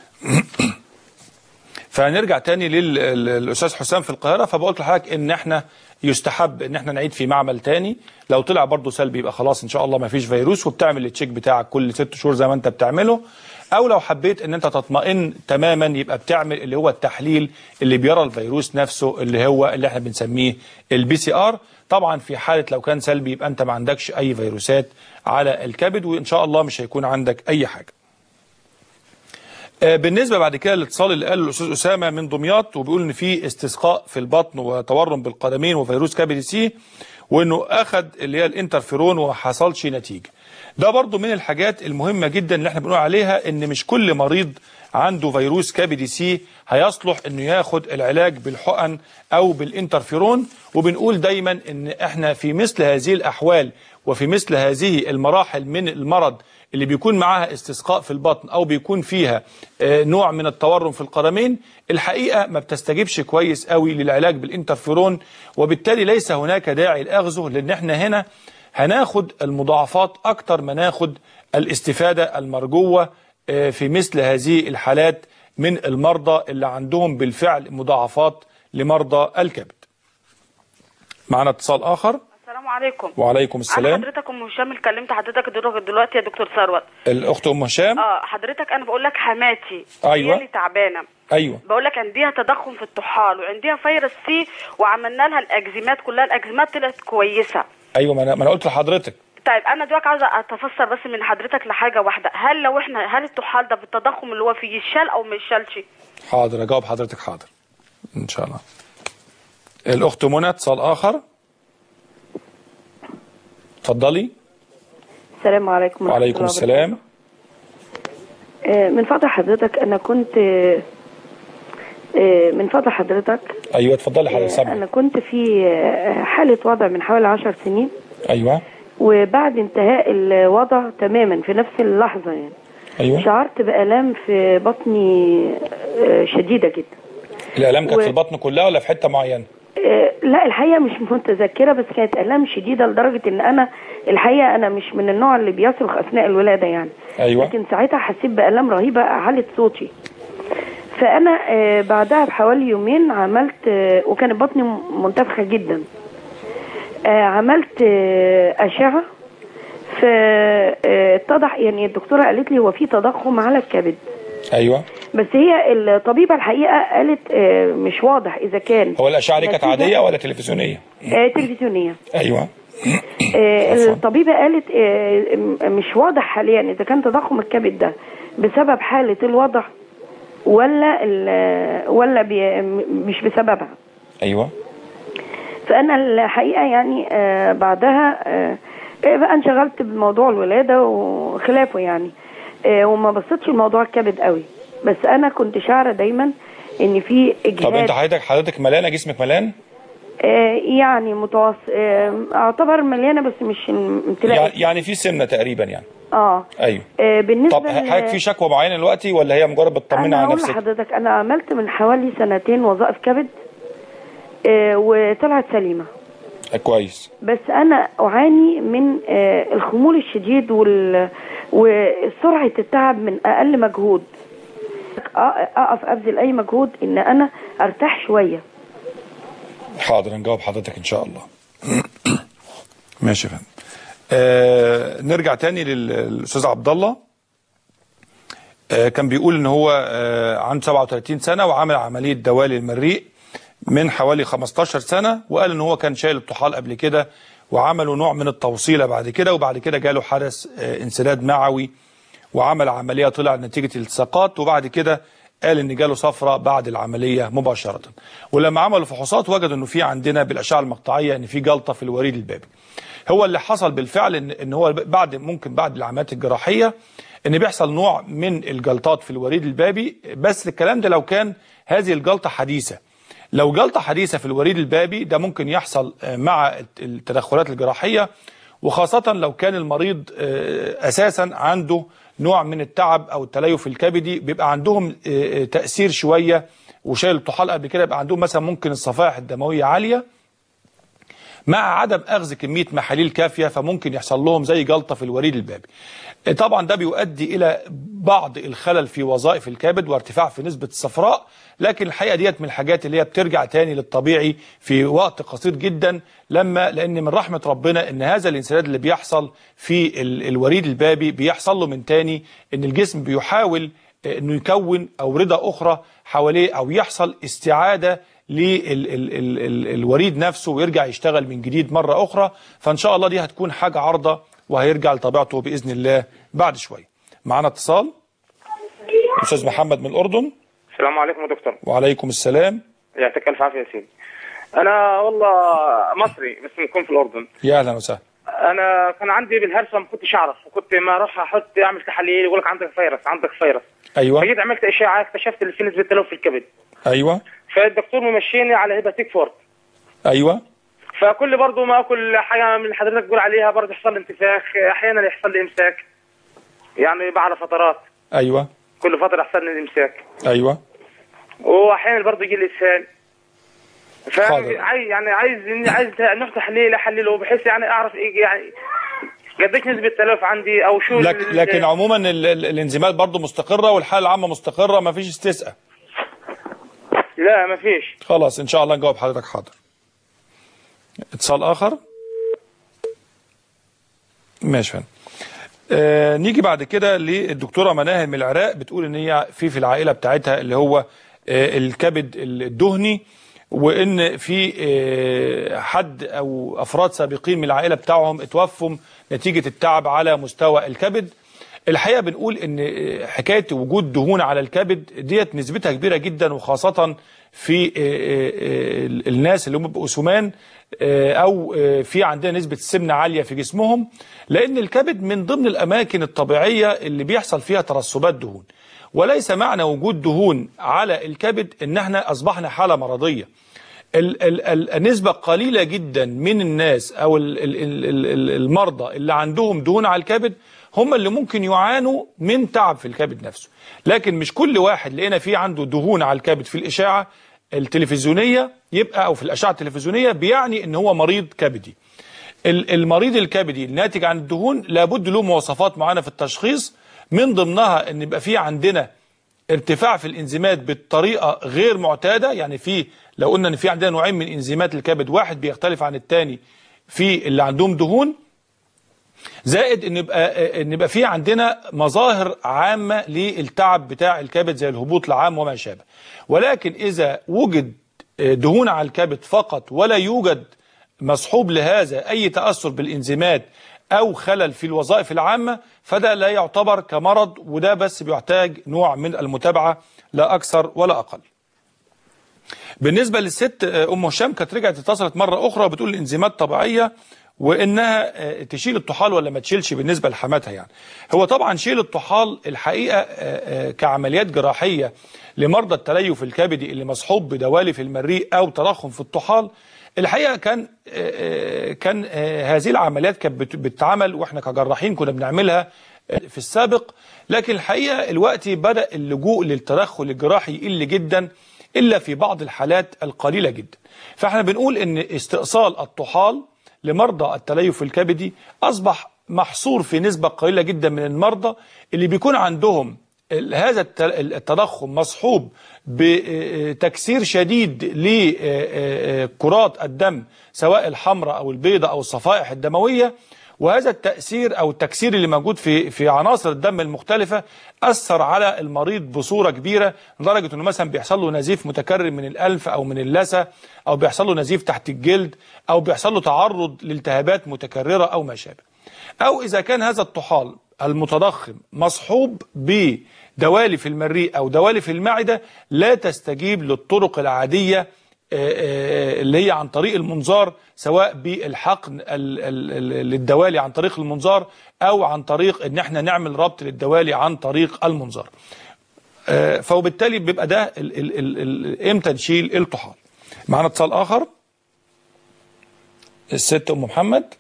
فهنرجع تاني لل- للاستاذ حسام في القاهره فبقول لحضرتك ان احنا يستحب ان احنا نعيد في معمل تاني لو طلع برضه سلبي يبقى خلاص ان شاء الله ما فيش فيروس وبتعمل التشيك بتاعك كل ست شهور زي ما انت بتعمله او لو حبيت ان انت تطمئن تماما يبقى بتعمل اللي هو التحليل اللي بيرى الفيروس نفسه اللي هو اللي احنا بنسميه البي سي ار طبعا في حاله لو كان سلبي يبقى انت ما عندكش اي فيروسات على الكبد وان شاء الله مش هيكون عندك اي حاجه آه، بالنسبه بعد كده للاتصال اللي قاله الاستاذ اسامه من دمياط وبيقول ان في استسقاء في البطن وتورم بالقدمين وفيروس كبد سي وانه اخذ اللي هي الانترفيرون وما حصلش نتيجه. ده برضو من الحاجات المهمه جدا اللي احنا بنقول عليها ان مش كل مريض عنده فيروس كبد سي هيصلح انه ياخد العلاج بالحقن او بالانترفيرون وبنقول دايما ان احنا في مثل هذه الاحوال وفي مثل هذه المراحل من المرض اللي بيكون معاها استسقاء في البطن او بيكون فيها آه، نوع من التورم في القدمين الحقيقه ما بتستجيبش كويس قوي للعلاج بالانترفيرون وبالتالي ليس هناك داعي لاخذه لان احنا هنا هناخد المضاعفات اكتر ما ناخد الاستفاده المرجوه آه، في مثل هذه الحالات من المرضى اللي عندهم بالفعل مضاعفات لمرضى الكبد. معنا اتصال اخر السلام عليكم وعليكم انا السلام حضرتك ام هشام اللي كلمت حضرتك دلوقتي- دلوقتي يا دكتور ثروت الاخت ام هشام اه حضرتك انا بقول لك حماتي أيوة. هي اللي تعبانه ايوه بقول لك عندها تضخم في الطحال وعندها فيروس سي وعملنا لها الاكزيمات كلها الاكزيمات طلعت كويسه ايوه ما انا ما أنا قلت لحضرتك طيب انا دلوقتي عاوزه اتفسر بس من حضرتك لحاجه واحده هل لو احنا هل الطحال ده بالتضخم اللي هو فيه يشال او ما يشالش حاضر اجاوب حضرتك حاضر ان شاء الله الاخت منى اتصال اخر اتفضلي السلام عليكم ورحمة وعليكم الله السلام وبركاته. آه، من فضل حضرتك أنا كنت آه، آه، من فضل حضرتك ايوه اتفضلي حضرتك آه، سامع أنا كنت في آه، حالة وضع من حوالي عشر سنين ايوه وبعد انتهاء الوضع تماما في نفس اللحظة يعني ايوه شعرت بآلام في بطني آه، شديدة جدا الالام كانت و- في البطن كلها ولا في حته معينه آه، لا الحقيقه مش متذكره بس كانت الام شديده لدرجه ان انا الحقيقه انا مش من النوع اللي بيصرخ اثناء الولاده يعني ايوه لكن ساعتها حسيت بالام رهيبه علت صوتي فانا آه، بعدها بحوالي يومين عملت آه، وكانت بطني م- منتفخه جدا آه، عملت آه، اشعه فاتضح يعني الدكتوره قالت لي هو في تضخم على الكبد ايوه بس هي الطبيبه الحقيقه قالت آه، مش واضح اذا كان هو الاشعه دي كانت نتيجة- عاديه ولا تلفزيونيه آه، تلفزيونيه ايوه آه، عفواً. الطبيبة قالت آه، م- مش واضح حاليا إذا كان تضخم الكبد ده بسبب حالة الوضع ولا ال- ولا بي م- مش بسببها ايوه فأنا الحقيقة يعني آه، بعدها آه، آه، بقى انشغلت بموضوع الولادة وخلافه يعني آه، وما بصيتش لموضوع الكبد قوي بس أنا كنت شعرة دايما إن في طب إجهاد انت حضرتك حضرتك ملانه جسمك ملان آه، يعني متوسط آه، أعتبر مليانة بس مش امتلاء يعني يعني في سمنه تقريبا يعني اه ايوه آه، بالنسبة طب حضرتك في شكوى معينه دلوقتي ولا هي مجرد بتطمني انا على هقول نفسك لحضرتك انا عملت من حوالي سنتين وظائف كبد آه، وطلعت سليمه كويس بس انا اعاني من آه، الخمول الشديد وال... وسرعه التعب من اقل مجهود أ- اقف ابذل اي مجهود ان انا ارتاح شويه حاضر نجاوب حضرتك ان شاء الله ماشي يا فندم آه نرجع تاني لل- للاستاذ عبد الله آه كان بيقول ان هو آه عنده 37 سنه وعمل عمليه دوالي المريء من حوالي 15 سنه وقال ان هو كان شايل الطحال قبل كده وعملوا نوع من التوصيله بعد كده وبعد كده جاله حدث آه انسداد معوي وعمل عمليه طلع نتيجه التصاقات وبعد كده قال ان جاله صفرة بعد العمليه مباشره ولما عملوا فحوصات وجدوا انه في عندنا بالاشعه المقطعيه ان في جلطه في الوريد البابي هو اللي حصل بالفعل ان ان هو بعد ممكن بعد العمليات الجراحيه ان بيحصل نوع من الجلطات في الوريد البابي بس الكلام ده لو كان هذه الجلطه حديثه لو جلطه حديثه في الوريد البابي ده ممكن يحصل آه، مع التدخلات الجراحيه وخاصه لو كان المريض آه، اساسا عنده نوع من التعب او التليف الكبدي بيبقى عندهم آه، آه، تاثير شويه وشايل الطحال قبل كده يبقى عندهم مثلا ممكن الصفائح الدمويه عاليه مع عدم اخذ كميه محاليل كافيه فممكن يحصل لهم زي جلطه في الوريد البابي. طبعا ده بيؤدي الى بعض الخلل في وظائف الكبد وارتفاع في نسبه الصفراء لكن الحقيقه ديت من الحاجات اللي هي بترجع تاني للطبيعي في وقت قصير جدا لما لان من رحمه ربنا ان هذا الانسداد اللي بيحصل في ال- الوريد البابي بيحصل له من تاني ان الجسم بيحاول آه، انه يكون اوردة اخرى حواليه او يحصل استعادة للوريد نفسه ويرجع يشتغل من جديد مرة اخرى فان شاء الله دي هتكون حاجة عارضة وهيرجع لطبيعته بإذن الله بعد شوية معنا اتصال أستاذ محمد من الأردن السلام عليكم يا دكتور وعليكم السلام يعطيك الف عافيه يا سيدي انا والله مصري بس نكون في الاردن يا أهلا وسهلا انا كان عندي بالهرسه ما كنتش اعرف وكنت ما اروح احط اعمل تحاليل يقول لك عندك فيروس عندك فيروس أيوة فجيت عملت اشعه اكتشفت ان في نسبه تلوث في الكبد أيوة فالدكتور ممشيني على هيباتيك فورت أيوة فكل برضه ما اكل حاجه من اللي حضرتك تقول عليها برضه يحصل لي انتفاخ احيانا يحصل لي امساك يعني بعد فترات أيوة كل فتره يحصل لي امساك أيوة واحيانا برضه يجي لي اسهال حاضر. فعايز يعني عايز عايز نروح تحليل احلله بحيث يعني اعرف ايه يعني قديش نسبه التلف عندي او شو لك ال- لكن عموما ال- ال- الانزيمات برضو مستقرة والحالة العامة مستقرة ما فيش استسقاء لا ما فيش خلاص إن شاء الله نجاوب حضرتك حاضر اتصال آخر ماشي فندم آه نيجي بعد كده للدكتوره مناهل من العراق بتقول ان هي في في العائله بتاعتها اللي هو آه الكبد الدهني وان في آه حد او افراد سابقين من العائله بتاعهم اتوفوا نتيجه التعب على مستوى الكبد الحقيقه بنقول ان آه، حكايه وجود دهون على الكبد ديت نسبتها كبيره جدا وخاصه في آه، آه، آه، الناس اللي هم بيبقوا سمان آه، او آه، في عندنا نسبه السمنه عاليه في جسمهم لان الكبد من ضمن الاماكن الطبيعيه اللي بيحصل فيها ترسبات دهون وليس معنى وجود دهون على الكبد ان احنا اصبحنا حاله مرضيه ال- ال- ال- النسبة قليلة جدا من الناس أو ال- ال- ال- ال- ال- المرضى اللي عندهم دهون على الكبد هم اللي ممكن يعانوا من تعب في الكبد نفسه لكن مش كل واحد لقينا فيه عنده دهون على الكبد في الإشاعة التلفزيونية يبقى أو في الأشعة التلفزيونية بيعني إن هو مريض كبدي ال- المريض الكبدي الناتج عن الدهون لابد له مواصفات معينة في التشخيص من ضمنها ان يبقى في عندنا ارتفاع في الانزيمات بالطريقه غير معتاده يعني في لو قلنا ان في عندنا نوعين من انزيمات الكبد واحد بيختلف عن الثاني في اللي عندهم دهون زائد ان يبقى ان يبقى في عندنا مظاهر عامه للتعب بتاع الكبد زي الهبوط العام وما شابه ولكن اذا وجد دهون على الكبد فقط ولا يوجد مصحوب لهذا اي تاثر بالانزيمات او خلل في الوظائف العامه فده لا يعتبر كمرض وده بس بيحتاج نوع من المتابعه لا اكثر ولا اقل بالنسبه للست ام هشام كانت رجعت اتصلت مره اخرى وبتقول الانزيمات طبيعيه وانها تشيل الطحال ولا ما تشيلش بالنسبه لحماتها يعني هو طبعا شيل الطحال الحقيقه كعمليات جراحيه لمرضى التليف الكبدي اللي مصحوب بدوالي في المريء او ترخم في الطحال الحقيقه كان كان هذه العمليات كانت بتتعمل واحنا كجراحين كنا بنعملها في السابق لكن الحقيقه الوقت بدا اللجوء للتدخل الجراحي يقل جدا الا في بعض الحالات القليله جدا فاحنا بنقول ان استئصال الطحال لمرضى التليف الكبدي أصبح محصور في نسبة قليلة جدا من المرضى اللي بيكون عندهم ال- هذا الت- التضخم مصحوب بتكسير شديد لكرات الدم سواء الحمراء او البيضاء او الصفائح الدمويه وهذا التأثير أو التكسير اللي موجود في في عناصر الدم المختلفة أثر على المريض بصورة كبيرة لدرجة إنه مثلا بيحصل له نزيف متكرر من الأنف أو من اللثة أو بيحصل له نزيف تحت الجلد أو بيحصل له تعرض لالتهابات متكررة أو ما شابه. أو إذا كان هذا الطحال المتضخم مصحوب بدوالي في المريء أو دوالي في المعدة لا تستجيب للطرق العادية آه، آه، اللي هي عن طريق المنظار سواء بالحقن ال- ال- ال- للدوالي عن طريق المنظار او عن طريق ان احنا نعمل ربط للدوالي عن طريق المنظار آه، فوبالتالي بيبقى ده ال- ال- ال- ال- امتى نشيل الطحال معنا اتصال اخر الست ام محمد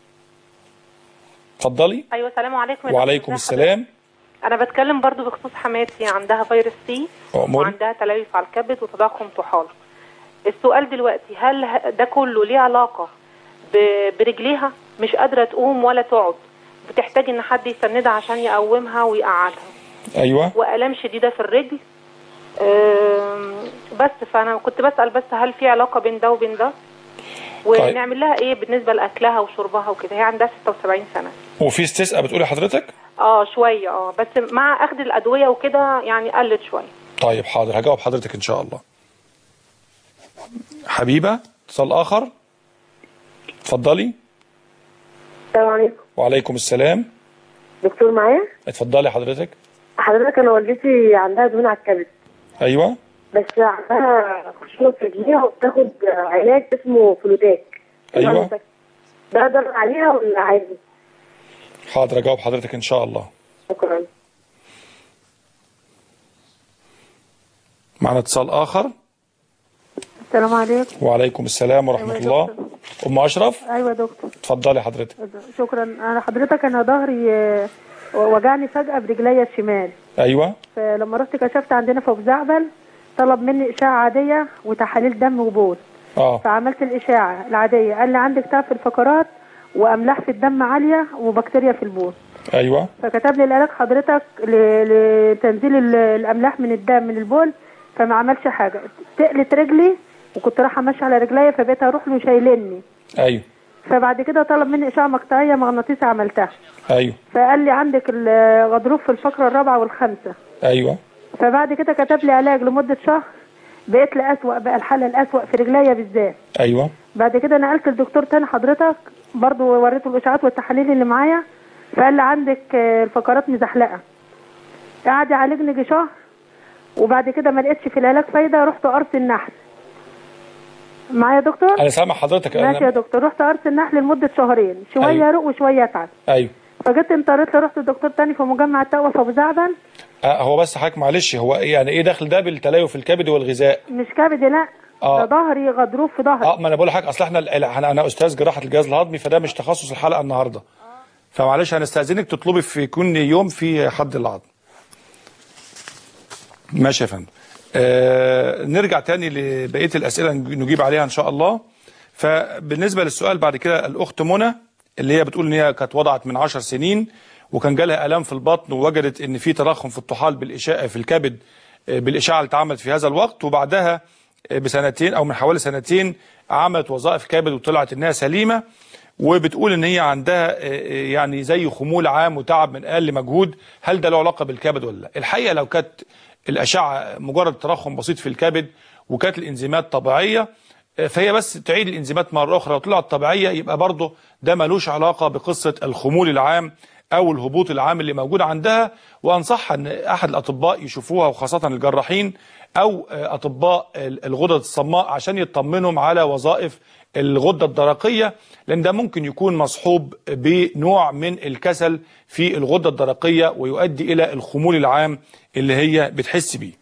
اتفضلي ايوه السلام عليكم يا وعليكم دكتور. السلام انا بتكلم برضو بخصوص حماتي عندها فيروس سي أمور. وعندها تليف على الكبد وتضخم طحال السؤال دلوقتي هل ه- ده كله ليه علاقه ب- برجليها مش قادره تقوم ولا تقعد بتحتاج ان حد يسندها عشان يقومها ويقعدها ايوه والام شديده في الرجل أم، بس فانا كنت بسال بس هل في علاقه بين ده وبين ده ونعمل لها ايه بالنسبه لاكلها وشربها وكده هي عندها 76 سنه وفي استسقاء بتقولي حضرتك اه شويه اه بس مع اخذ الادويه وكده يعني قلت شويه طيب حاضر هجاوب حضرتك ان شاء الله حبيبه اتصال اخر اتفضلي السلام عليكم وعليكم السلام دكتور معايا اتفضلي حضرتك حضرتك انا والدتي عندها دهون على الكبد ايوه بس عندها خشونه في رجليها وبتاخد علاج اسمه فلوتاك ايوه ده ضرر عليها ولا عادي؟ حاضر اجاوب حضرتك ان شاء الله شكرا معنا اتصال اخر السلام عليكم وعليكم السلام ورحمه أيوة يا الله ام اشرف ايوه يا دكتور اتفضلي حضرتك شكرا انا حضرتك انا ظهري آه، وجعني فجاه برجليا الشمال ايوه فلما رحت كشفت عندنا في أبو زعبل طلب مني اشاعه عاديه وتحاليل دم وبول اه فعملت الاشاعه العاديه قال لي عندك تعب في الفقرات واملاح في الدم عاليه وبكتيريا في البول ايوه فكتب لي العلاج حضرتك ل- لتنزيل ال- الاملاح من الدم من البول فما عملش حاجه تقلت رجلي وكنت رايحه ماشيه على رجليا فبقيت اروح له شايلني ايوه فبعد كده طلب مني اشعه مقطعيه مغناطيسي عملتها ايوه فقال لي عندك الغضروف في الفقره الرابعه والخامسه ايوه فبعد كده كتب لي علاج لمده شهر بقيت لأسوأ بقى الحاله الأسوأ في رجليا بالذات ايوه بعد كده نقلت لدكتور تاني حضرتك برضو وريته الاشعاعات والتحاليل اللي معايا فقال لي عندك آه، الفقرات مزحلقه قعد يعالجني يجي شهر وبعد كده ما لقيتش في العلاج فايده رحت قرص النحل معايا يا دكتور انا سامع حضرتك ماشي يا دكتور رحت قرص النحل لمده شهرين شويه أيوة. يروق وشويه اتعب ايوه فجيت انطريت رحت لدكتور تاني في مجمع التقوى في ابو زعبل آه هو بس حضرتك معلش هو إيه يعني ايه دخل ده بالتليف الكبدي والغذاء مش كبدي لا آه. ده ظهري غضروف في ظهري اه ما انا بقول لحضرتك اصل احنا ال- انا انا استاذ جراحه الجهاز الهضمي فده مش تخصص الحلقه النهارده فمعلش هنستاذنك تطلبي في يكون يوم في حد العظم ماشي يا فندم آه نرجع تاني لبقيه الاسئله نجيب عليها ان شاء الله فبالنسبه للسؤال بعد كده الاخت منى اللي هي بتقول ان هي كانت وضعت من 10 سنين وكان جالها الام في البطن ووجدت ان في تضخم في الطحال بالاشعه في الكبد آه، بالاشعه اللي اتعملت في هذا الوقت وبعدها آه، بسنتين او من حوالي سنتين عملت وظائف كبد وطلعت انها سليمه وبتقول ان هي عندها آه، آه، يعني زي خمول عام وتعب من اقل مجهود هل ده له علاقه بالكبد ولا لا الحقيقه لو كانت الاشعه مجرد ترخم بسيط في الكبد وكانت الانزيمات طبيعيه آه، فهي بس تعيد الانزيمات مره اخرى وطلعت طبيعيه يبقى برضه ده ملوش علاقه بقصه الخمول العام او الهبوط العام اللي موجود عندها وانصحها ان احد الاطباء يشوفوها وخاصه الجراحين او آه، اطباء ال- الغدد الصماء عشان يطمنهم على وظائف الغده الدرقيه لان ده ممكن يكون مصحوب بنوع من الكسل في الغده الدرقيه ويؤدي الى الخمول العام اللي هي بتحس بيه.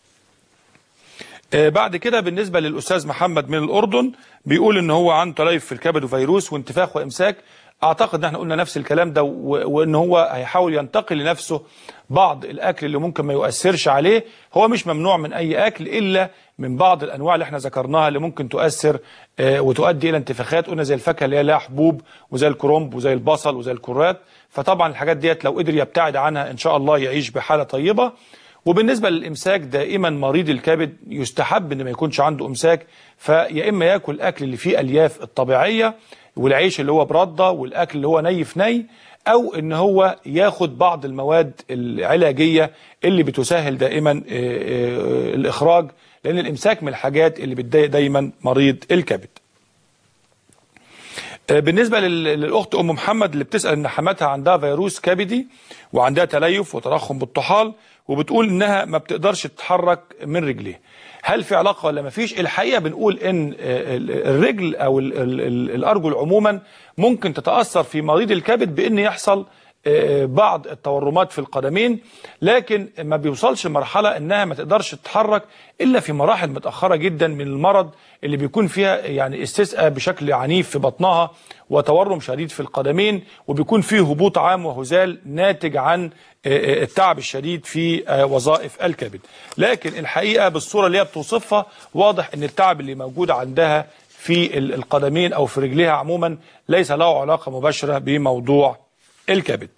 آه، بعد كده بالنسبة للأستاذ محمد من الأردن بيقول إن هو عنده تليف في الكبد وفيروس وانتفاخ وإمساك اعتقد ان احنا قلنا نفس الكلام ده و- وان هو هيحاول ينتقل لنفسه بعض الاكل اللي ممكن ما يؤثرش عليه هو مش ممنوع من اي اكل الا من بعض الانواع اللي احنا ذكرناها اللي ممكن تؤثر آه، وتؤدي الى انتفاخات قلنا زي الفاكهه اللي هي لها حبوب وزي الكرنب وزي البصل وزي الكرات فطبعا الحاجات ديت لو قدر يبتعد عنها ان شاء الله يعيش بحاله طيبه وبالنسبه للامساك دائما مريض الكبد يستحب ان ما يكونش عنده امساك فيا اما ياكل الاكل اللي فيه الياف الطبيعيه والعيش اللي هو برده والاكل اللي هو ني في ني او ان هو ياخد بعض المواد العلاجيه اللي بتسهل دائما آه، آه، الاخراج لان الامساك من الحاجات اللي بتضايق دايما مريض الكبد آه، بالنسبة لل- للأخت أم محمد اللي بتسأل إن حماتها عندها فيروس كبدي وعندها تليف وترخم بالطحال وبتقول إنها ما بتقدرش تتحرك من رجليها هل في علاقة ولا ما فيش الحقيقة بنقول إن آه، ال- الرجل أو ال- ال- ال- الأرجل عموما ممكن تتأثر في مريض الكبد بإن يحصل آه، بعض التورمات في القدمين لكن ما بيوصلش مرحلة انها ما تقدرش تتحرك الا في مراحل متأخرة جدا من المرض اللي بيكون فيها يعني استسقاء بشكل عنيف في بطنها وتورم شديد في القدمين وبيكون فيه هبوط عام وهزال ناتج عن آه، آه، التعب الشديد في آه، وظائف الكبد لكن الحقيقة بالصورة اللي هي بتوصفها واضح ان التعب اللي موجود عندها في ال- القدمين او في رجليها عموما ليس له علاقة مباشرة بموضوع الكبد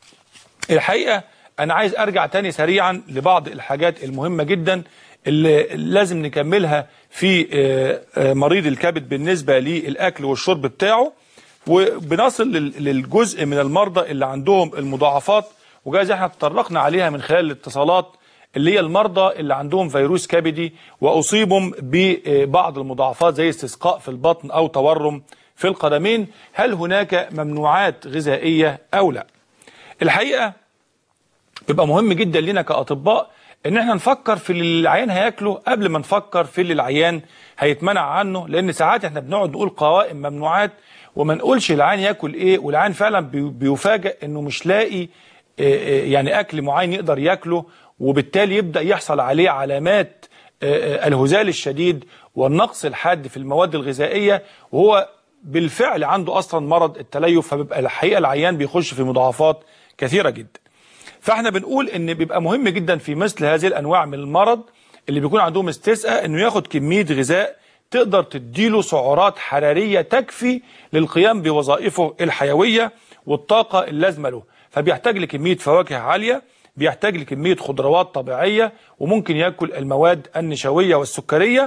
الحقيقة أنا عايز أرجع تاني سريعا لبعض الحاجات المهمة جدا اللي لازم نكملها في آه، آه، مريض الكبد بالنسبة للأكل والشرب بتاعه وبنصل لل- للجزء من المرضى اللي عندهم المضاعفات وجايز احنا تطرقنا عليها من خلال الاتصالات اللي هي المرضى اللي عندهم فيروس كبدي وأصيبوا ببعض المضاعفات زي استسقاء في البطن أو تورم في القدمين هل هناك ممنوعات غذائية أو لا الحقيقة بيبقى مهم جدا لنا كأطباء ان احنا نفكر في اللي العيان هياكله قبل ما نفكر في اللي العيان هيتمنع عنه لان ساعات احنا بنقعد نقول قوائم ممنوعات وما نقولش العيان ياكل ايه والعيان فعلا بي- بيفاجئ انه مش لاقي آه، آه، يعني اكل معين يقدر ياكله وبالتالي يبدا يحصل عليه علامات آه، آه، الهزال الشديد والنقص الحاد في المواد الغذائيه وهو بالفعل عنده اصلا مرض التليف فبيبقى الحقيقه العيان بيخش في مضاعفات كثيره جدا فاحنا بنقول ان بيبقى مهم جدا في مثل هذه الانواع من المرض اللي بيكون عندهم استسقاء انه ياخد كميه غذاء تقدر تديله سعرات حراريه تكفي للقيام بوظائفه الحيويه والطاقه اللازمه له فبيحتاج لكميه فواكه عاليه بيحتاج لكميه خضروات طبيعيه وممكن ياكل المواد النشويه والسكريه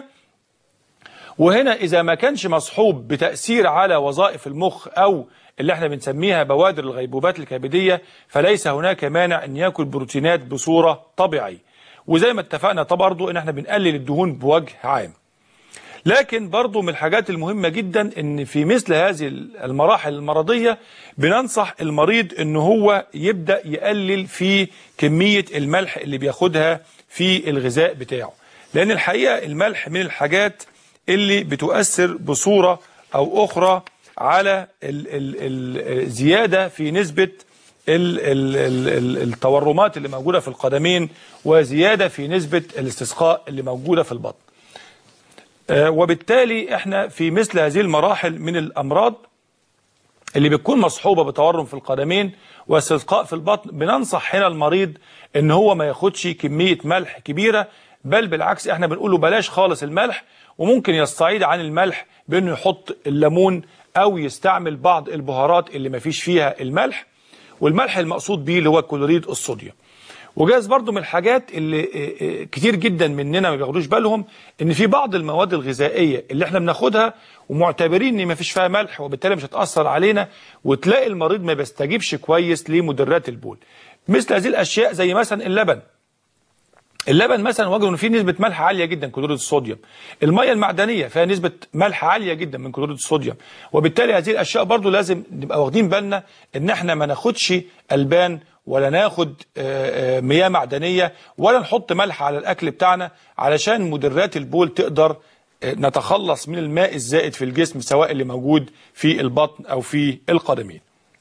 وهنا إذا ما كانش مصحوب بتأثير على وظائف المخ أو اللي احنا بنسميها بوادر الغيبوبات الكبدية فليس هناك مانع أن يأكل بروتينات بصورة طبيعية وزي ما اتفقنا طب برضو ان احنا بنقلل الدهون بوجه عام لكن برضو من الحاجات المهمة جدا ان في مثل هذه المراحل المرضية بننصح المريض ان هو يبدأ يقلل في كمية الملح اللي بياخدها في الغذاء بتاعه لان الحقيقة الملح من الحاجات اللي بتؤثر بصورة او اخرى على ال ال ال زيادة في نسبة ال ال ال ال التورمات اللي موجودة في القدمين وزيادة في نسبة الاستسقاء اللي موجودة في البطن آه، وبالتالي احنا في مثل هذه المراحل من الامراض اللي بتكون مصحوبه بتورم في القدمين واستسقاء في البطن بننصح هنا المريض ان هو ما ياخدش كميه ملح كبيره بل بالعكس احنا بنقول له بلاش خالص الملح وممكن يستعيد عن الملح بانه يحط الليمون او يستعمل بعض البهارات اللي ما فيش فيها الملح والملح المقصود بيه اللي هو كلوريد الصوديوم وجاز برضو من الحاجات اللي آه، آه، كتير جدا مننا ما بياخدوش بالهم ان في بعض المواد الغذائيه اللي احنا بناخدها ومعتبرين ان ما فيش فيها ملح وبالتالي مش هتاثر علينا وتلاقي المريض ما بيستجيبش كويس لمدرات البول مثل هذه الاشياء زي مثلا اللبن اللبن مثلا وجدوا ان فيه نسبه ملح عاليه جدا كلوريد الصوديوم الميه المعدنيه فيها نسبه ملح عاليه جدا من كلوريد الصوديوم وبالتالي هذه الاشياء برضو لازم نبقى واخدين بالنا ان احنا ما ناخدش البان ولا ناخد آه، آه، مياه معدنيه ولا نحط ملح على الاكل بتاعنا علشان مدرات البول تقدر آه، نتخلص من الماء الزائد في الجسم سواء اللي موجود في البطن او في القدمين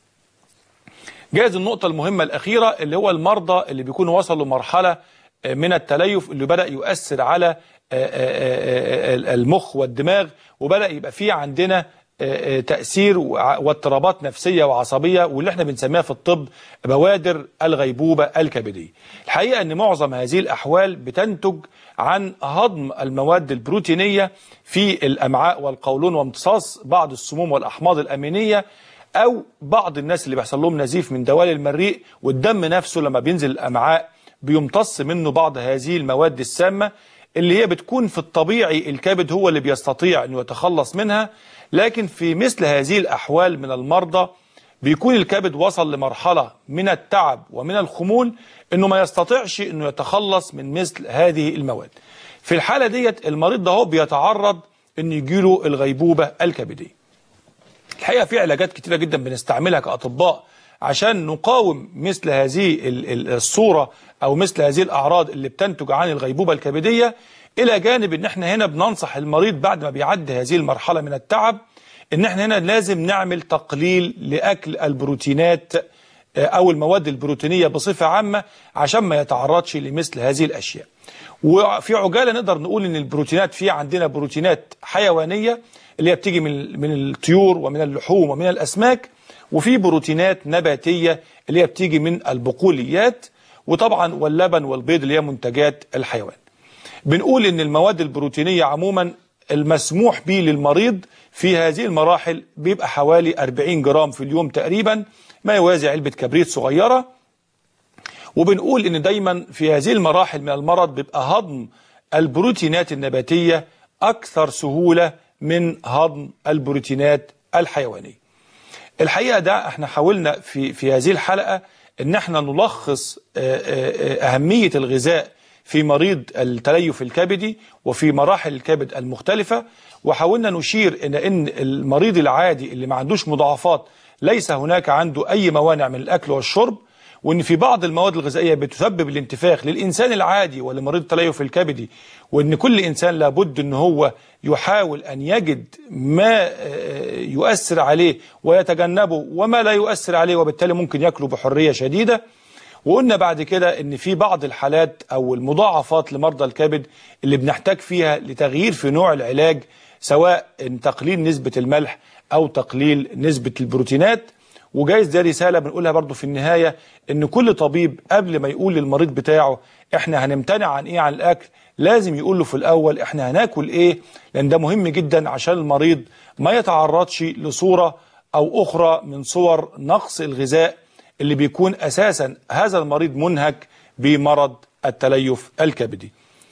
جاز النقطة المهمة الأخيرة اللي هو المرضى اللي بيكونوا وصلوا مرحلة آه، من التليف اللي بدأ يؤثر على آه، آه، آه، آه، المخ والدماغ وبدأ يبقى فيه عندنا آه، آه، تأثير وع- واضطرابات نفسية وعصبية واللي احنا بنسميها في الطب بوادر الغيبوبة الكبدية الحقيقة ان معظم هذه الأحوال بتنتج عن هضم المواد البروتينية في الأمعاء والقولون وامتصاص بعض السموم والأحماض الأمينية أو بعض الناس اللي بيحصل لهم نزيف من دوال المريء والدم نفسه لما بينزل الأمعاء بيمتص منه بعض هذه المواد السامة اللي هي بتكون في الطبيعي الكبد هو اللي بيستطيع أنه يتخلص منها لكن في مثل هذه الأحوال من المرضى بيكون الكبد وصل لمرحلة من التعب ومن الخمول أنه ما يستطيعش أنه يتخلص من مثل هذه المواد في الحالة ديت المريض ده هو بيتعرض أن يجيله الغيبوبة الكبدية الحقيقة في علاجات كتيرة جدا بنستعملها كأطباء عشان نقاوم مثل هذه ال- ال- الصورة أو مثل هذه الأعراض اللي بتنتج عن الغيبوبة الكبدية إلى جانب إن احنا هنا بننصح المريض بعد ما بيعدي هذه المرحلة من التعب إن احنا هنا لازم نعمل تقليل لأكل البروتينات آه، أو المواد البروتينية بصفة عامة عشان ما يتعرضش لمثل هذه الأشياء وفي عجالة نقدر نقول إن البروتينات في عندنا بروتينات حيوانية اللي هي بتيجي من من الطيور ومن اللحوم ومن الأسماك وفي بروتينات نباتية اللي هي بتيجي من البقوليات وطبعا واللبن والبيض اللي هي منتجات الحيوان بنقول ان المواد البروتينية عموما المسموح به للمريض في هذه المراحل بيبقى حوالي 40 جرام في اليوم تقريبا ما يوازي علبة كبريت صغيرة وبنقول ان دايما في هذه المراحل من المرض بيبقى هضم البروتينات النباتية اكثر سهولة من هضم البروتينات الحيوانية الحقيقة ده احنا حاولنا في في هذه الحلقة ان احنا نلخص آه، آه، آه، اهمية الغذاء في مريض التليف الكبدي وفي مراحل الكبد المختلفة وحاولنا نشير إلى أن المريض العادي اللي ما عندوش مضاعفات ليس هناك عنده أي موانع من الأكل والشرب وان في بعض المواد الغذائيه بتسبب الانتفاخ للانسان العادي ولمريض التليف الكبدي وان كل انسان لابد ان هو يحاول ان يجد ما آه، يؤثر عليه ويتجنبه وما لا يؤثر عليه وبالتالي ممكن ياكله بحريه شديده وقلنا بعد كده ان في بعض الحالات او المضاعفات لمرضى الكبد اللي بنحتاج فيها لتغيير في نوع العلاج سواء إن تقليل نسبة الملح او تقليل نسبة البروتينات وجايز ده رسالة بنقولها برضو في النهاية ان كل طبيب قبل ما يقول للمريض بتاعه احنا هنمتنع عن ايه عن الاكل لازم يقول له في الاول احنا هناكل ايه لان ده مهم جدا عشان المريض ما يتعرضش لصورة او اخرى من صور نقص الغذاء اللي بيكون اساسا هذا المريض منهك بمرض التليف الكبدي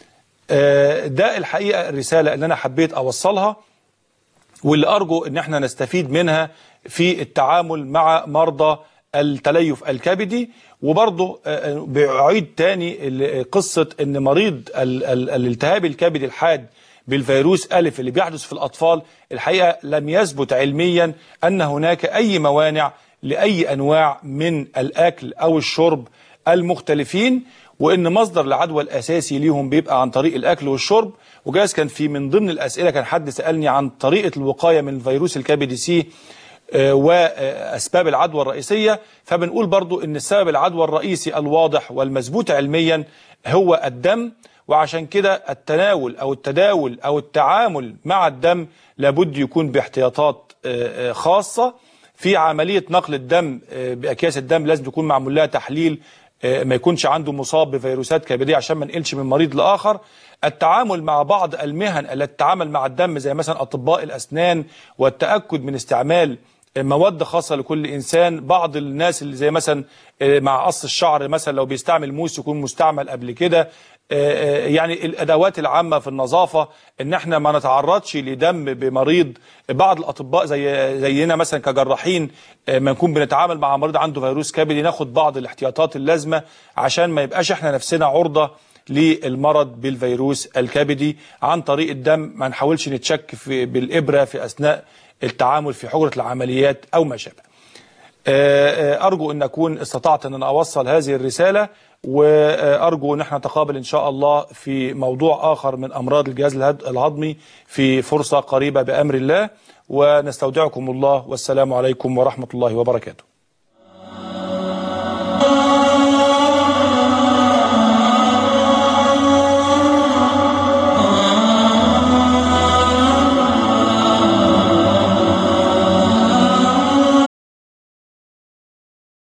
آه، ده الحقيقة الرسالة اللي انا حبيت اوصلها واللي ارجو ان احنا نستفيد منها في التعامل مع مرضى التليف الكبدي وبرضه آه، بعيد تاني ال- قصة ان مريض ال- ال- الالتهاب الكبدي الحاد بالفيروس ألف اللي بيحدث في الأطفال الحقيقة لم يثبت علميا أن هناك أي موانع لأي أنواع من الأكل أو الشرب المختلفين وان مصدر العدوى الاساسي ليهم بيبقى عن طريق الاكل والشرب وجاز كان في من ضمن الاسئله كان حد سالني عن طريقه الوقايه من فيروس الكبدي سي آه، واسباب العدوى الرئيسيه فبنقول برضو ان السبب العدوى الرئيسي الواضح والمثبوت علميا هو الدم وعشان كده التناول او التداول او التعامل مع الدم لابد يكون باحتياطات آه، آه، خاصه في عمليه نقل الدم آه، باكياس الدم لازم يكون معمول لها تحليل آه، ما يكونش عنده مصاب بفيروسات كبديه عشان ما نقلش من مريض لاخر التعامل مع بعض المهن التي تتعامل مع الدم زي مثلا اطباء الاسنان والتاكد من استعمال مواد خاصة لكل إنسان بعض الناس اللي زي مثلا آه، مع قص الشعر مثلا لو بيستعمل موس يكون مستعمل قبل كده آه، آه، يعني الأدوات العامة في النظافة إن احنا ما نتعرضش لدم بمريض بعض الأطباء زي زينا مثلا كجراحين آه، ما نكون بنتعامل مع مريض عنده فيروس كبدي ناخد بعض الاحتياطات اللازمة عشان ما يبقاش احنا نفسنا عرضة للمرض بالفيروس الكبدي عن طريق الدم ما نحاولش نتشك في بالإبرة في أثناء التعامل في حجرة العمليات أو ما شابه آه، آه، أرجو أن أكون استطعت أن أنا أوصل هذه الرسالة وأرجو أن احنا نتقابل إن شاء الله في موضوع آخر من أمراض الجهاز الهد- الهضمي في فرصة قريبة بأمر الله ونستودعكم الله والسلام عليكم ورحمة الله وبركاته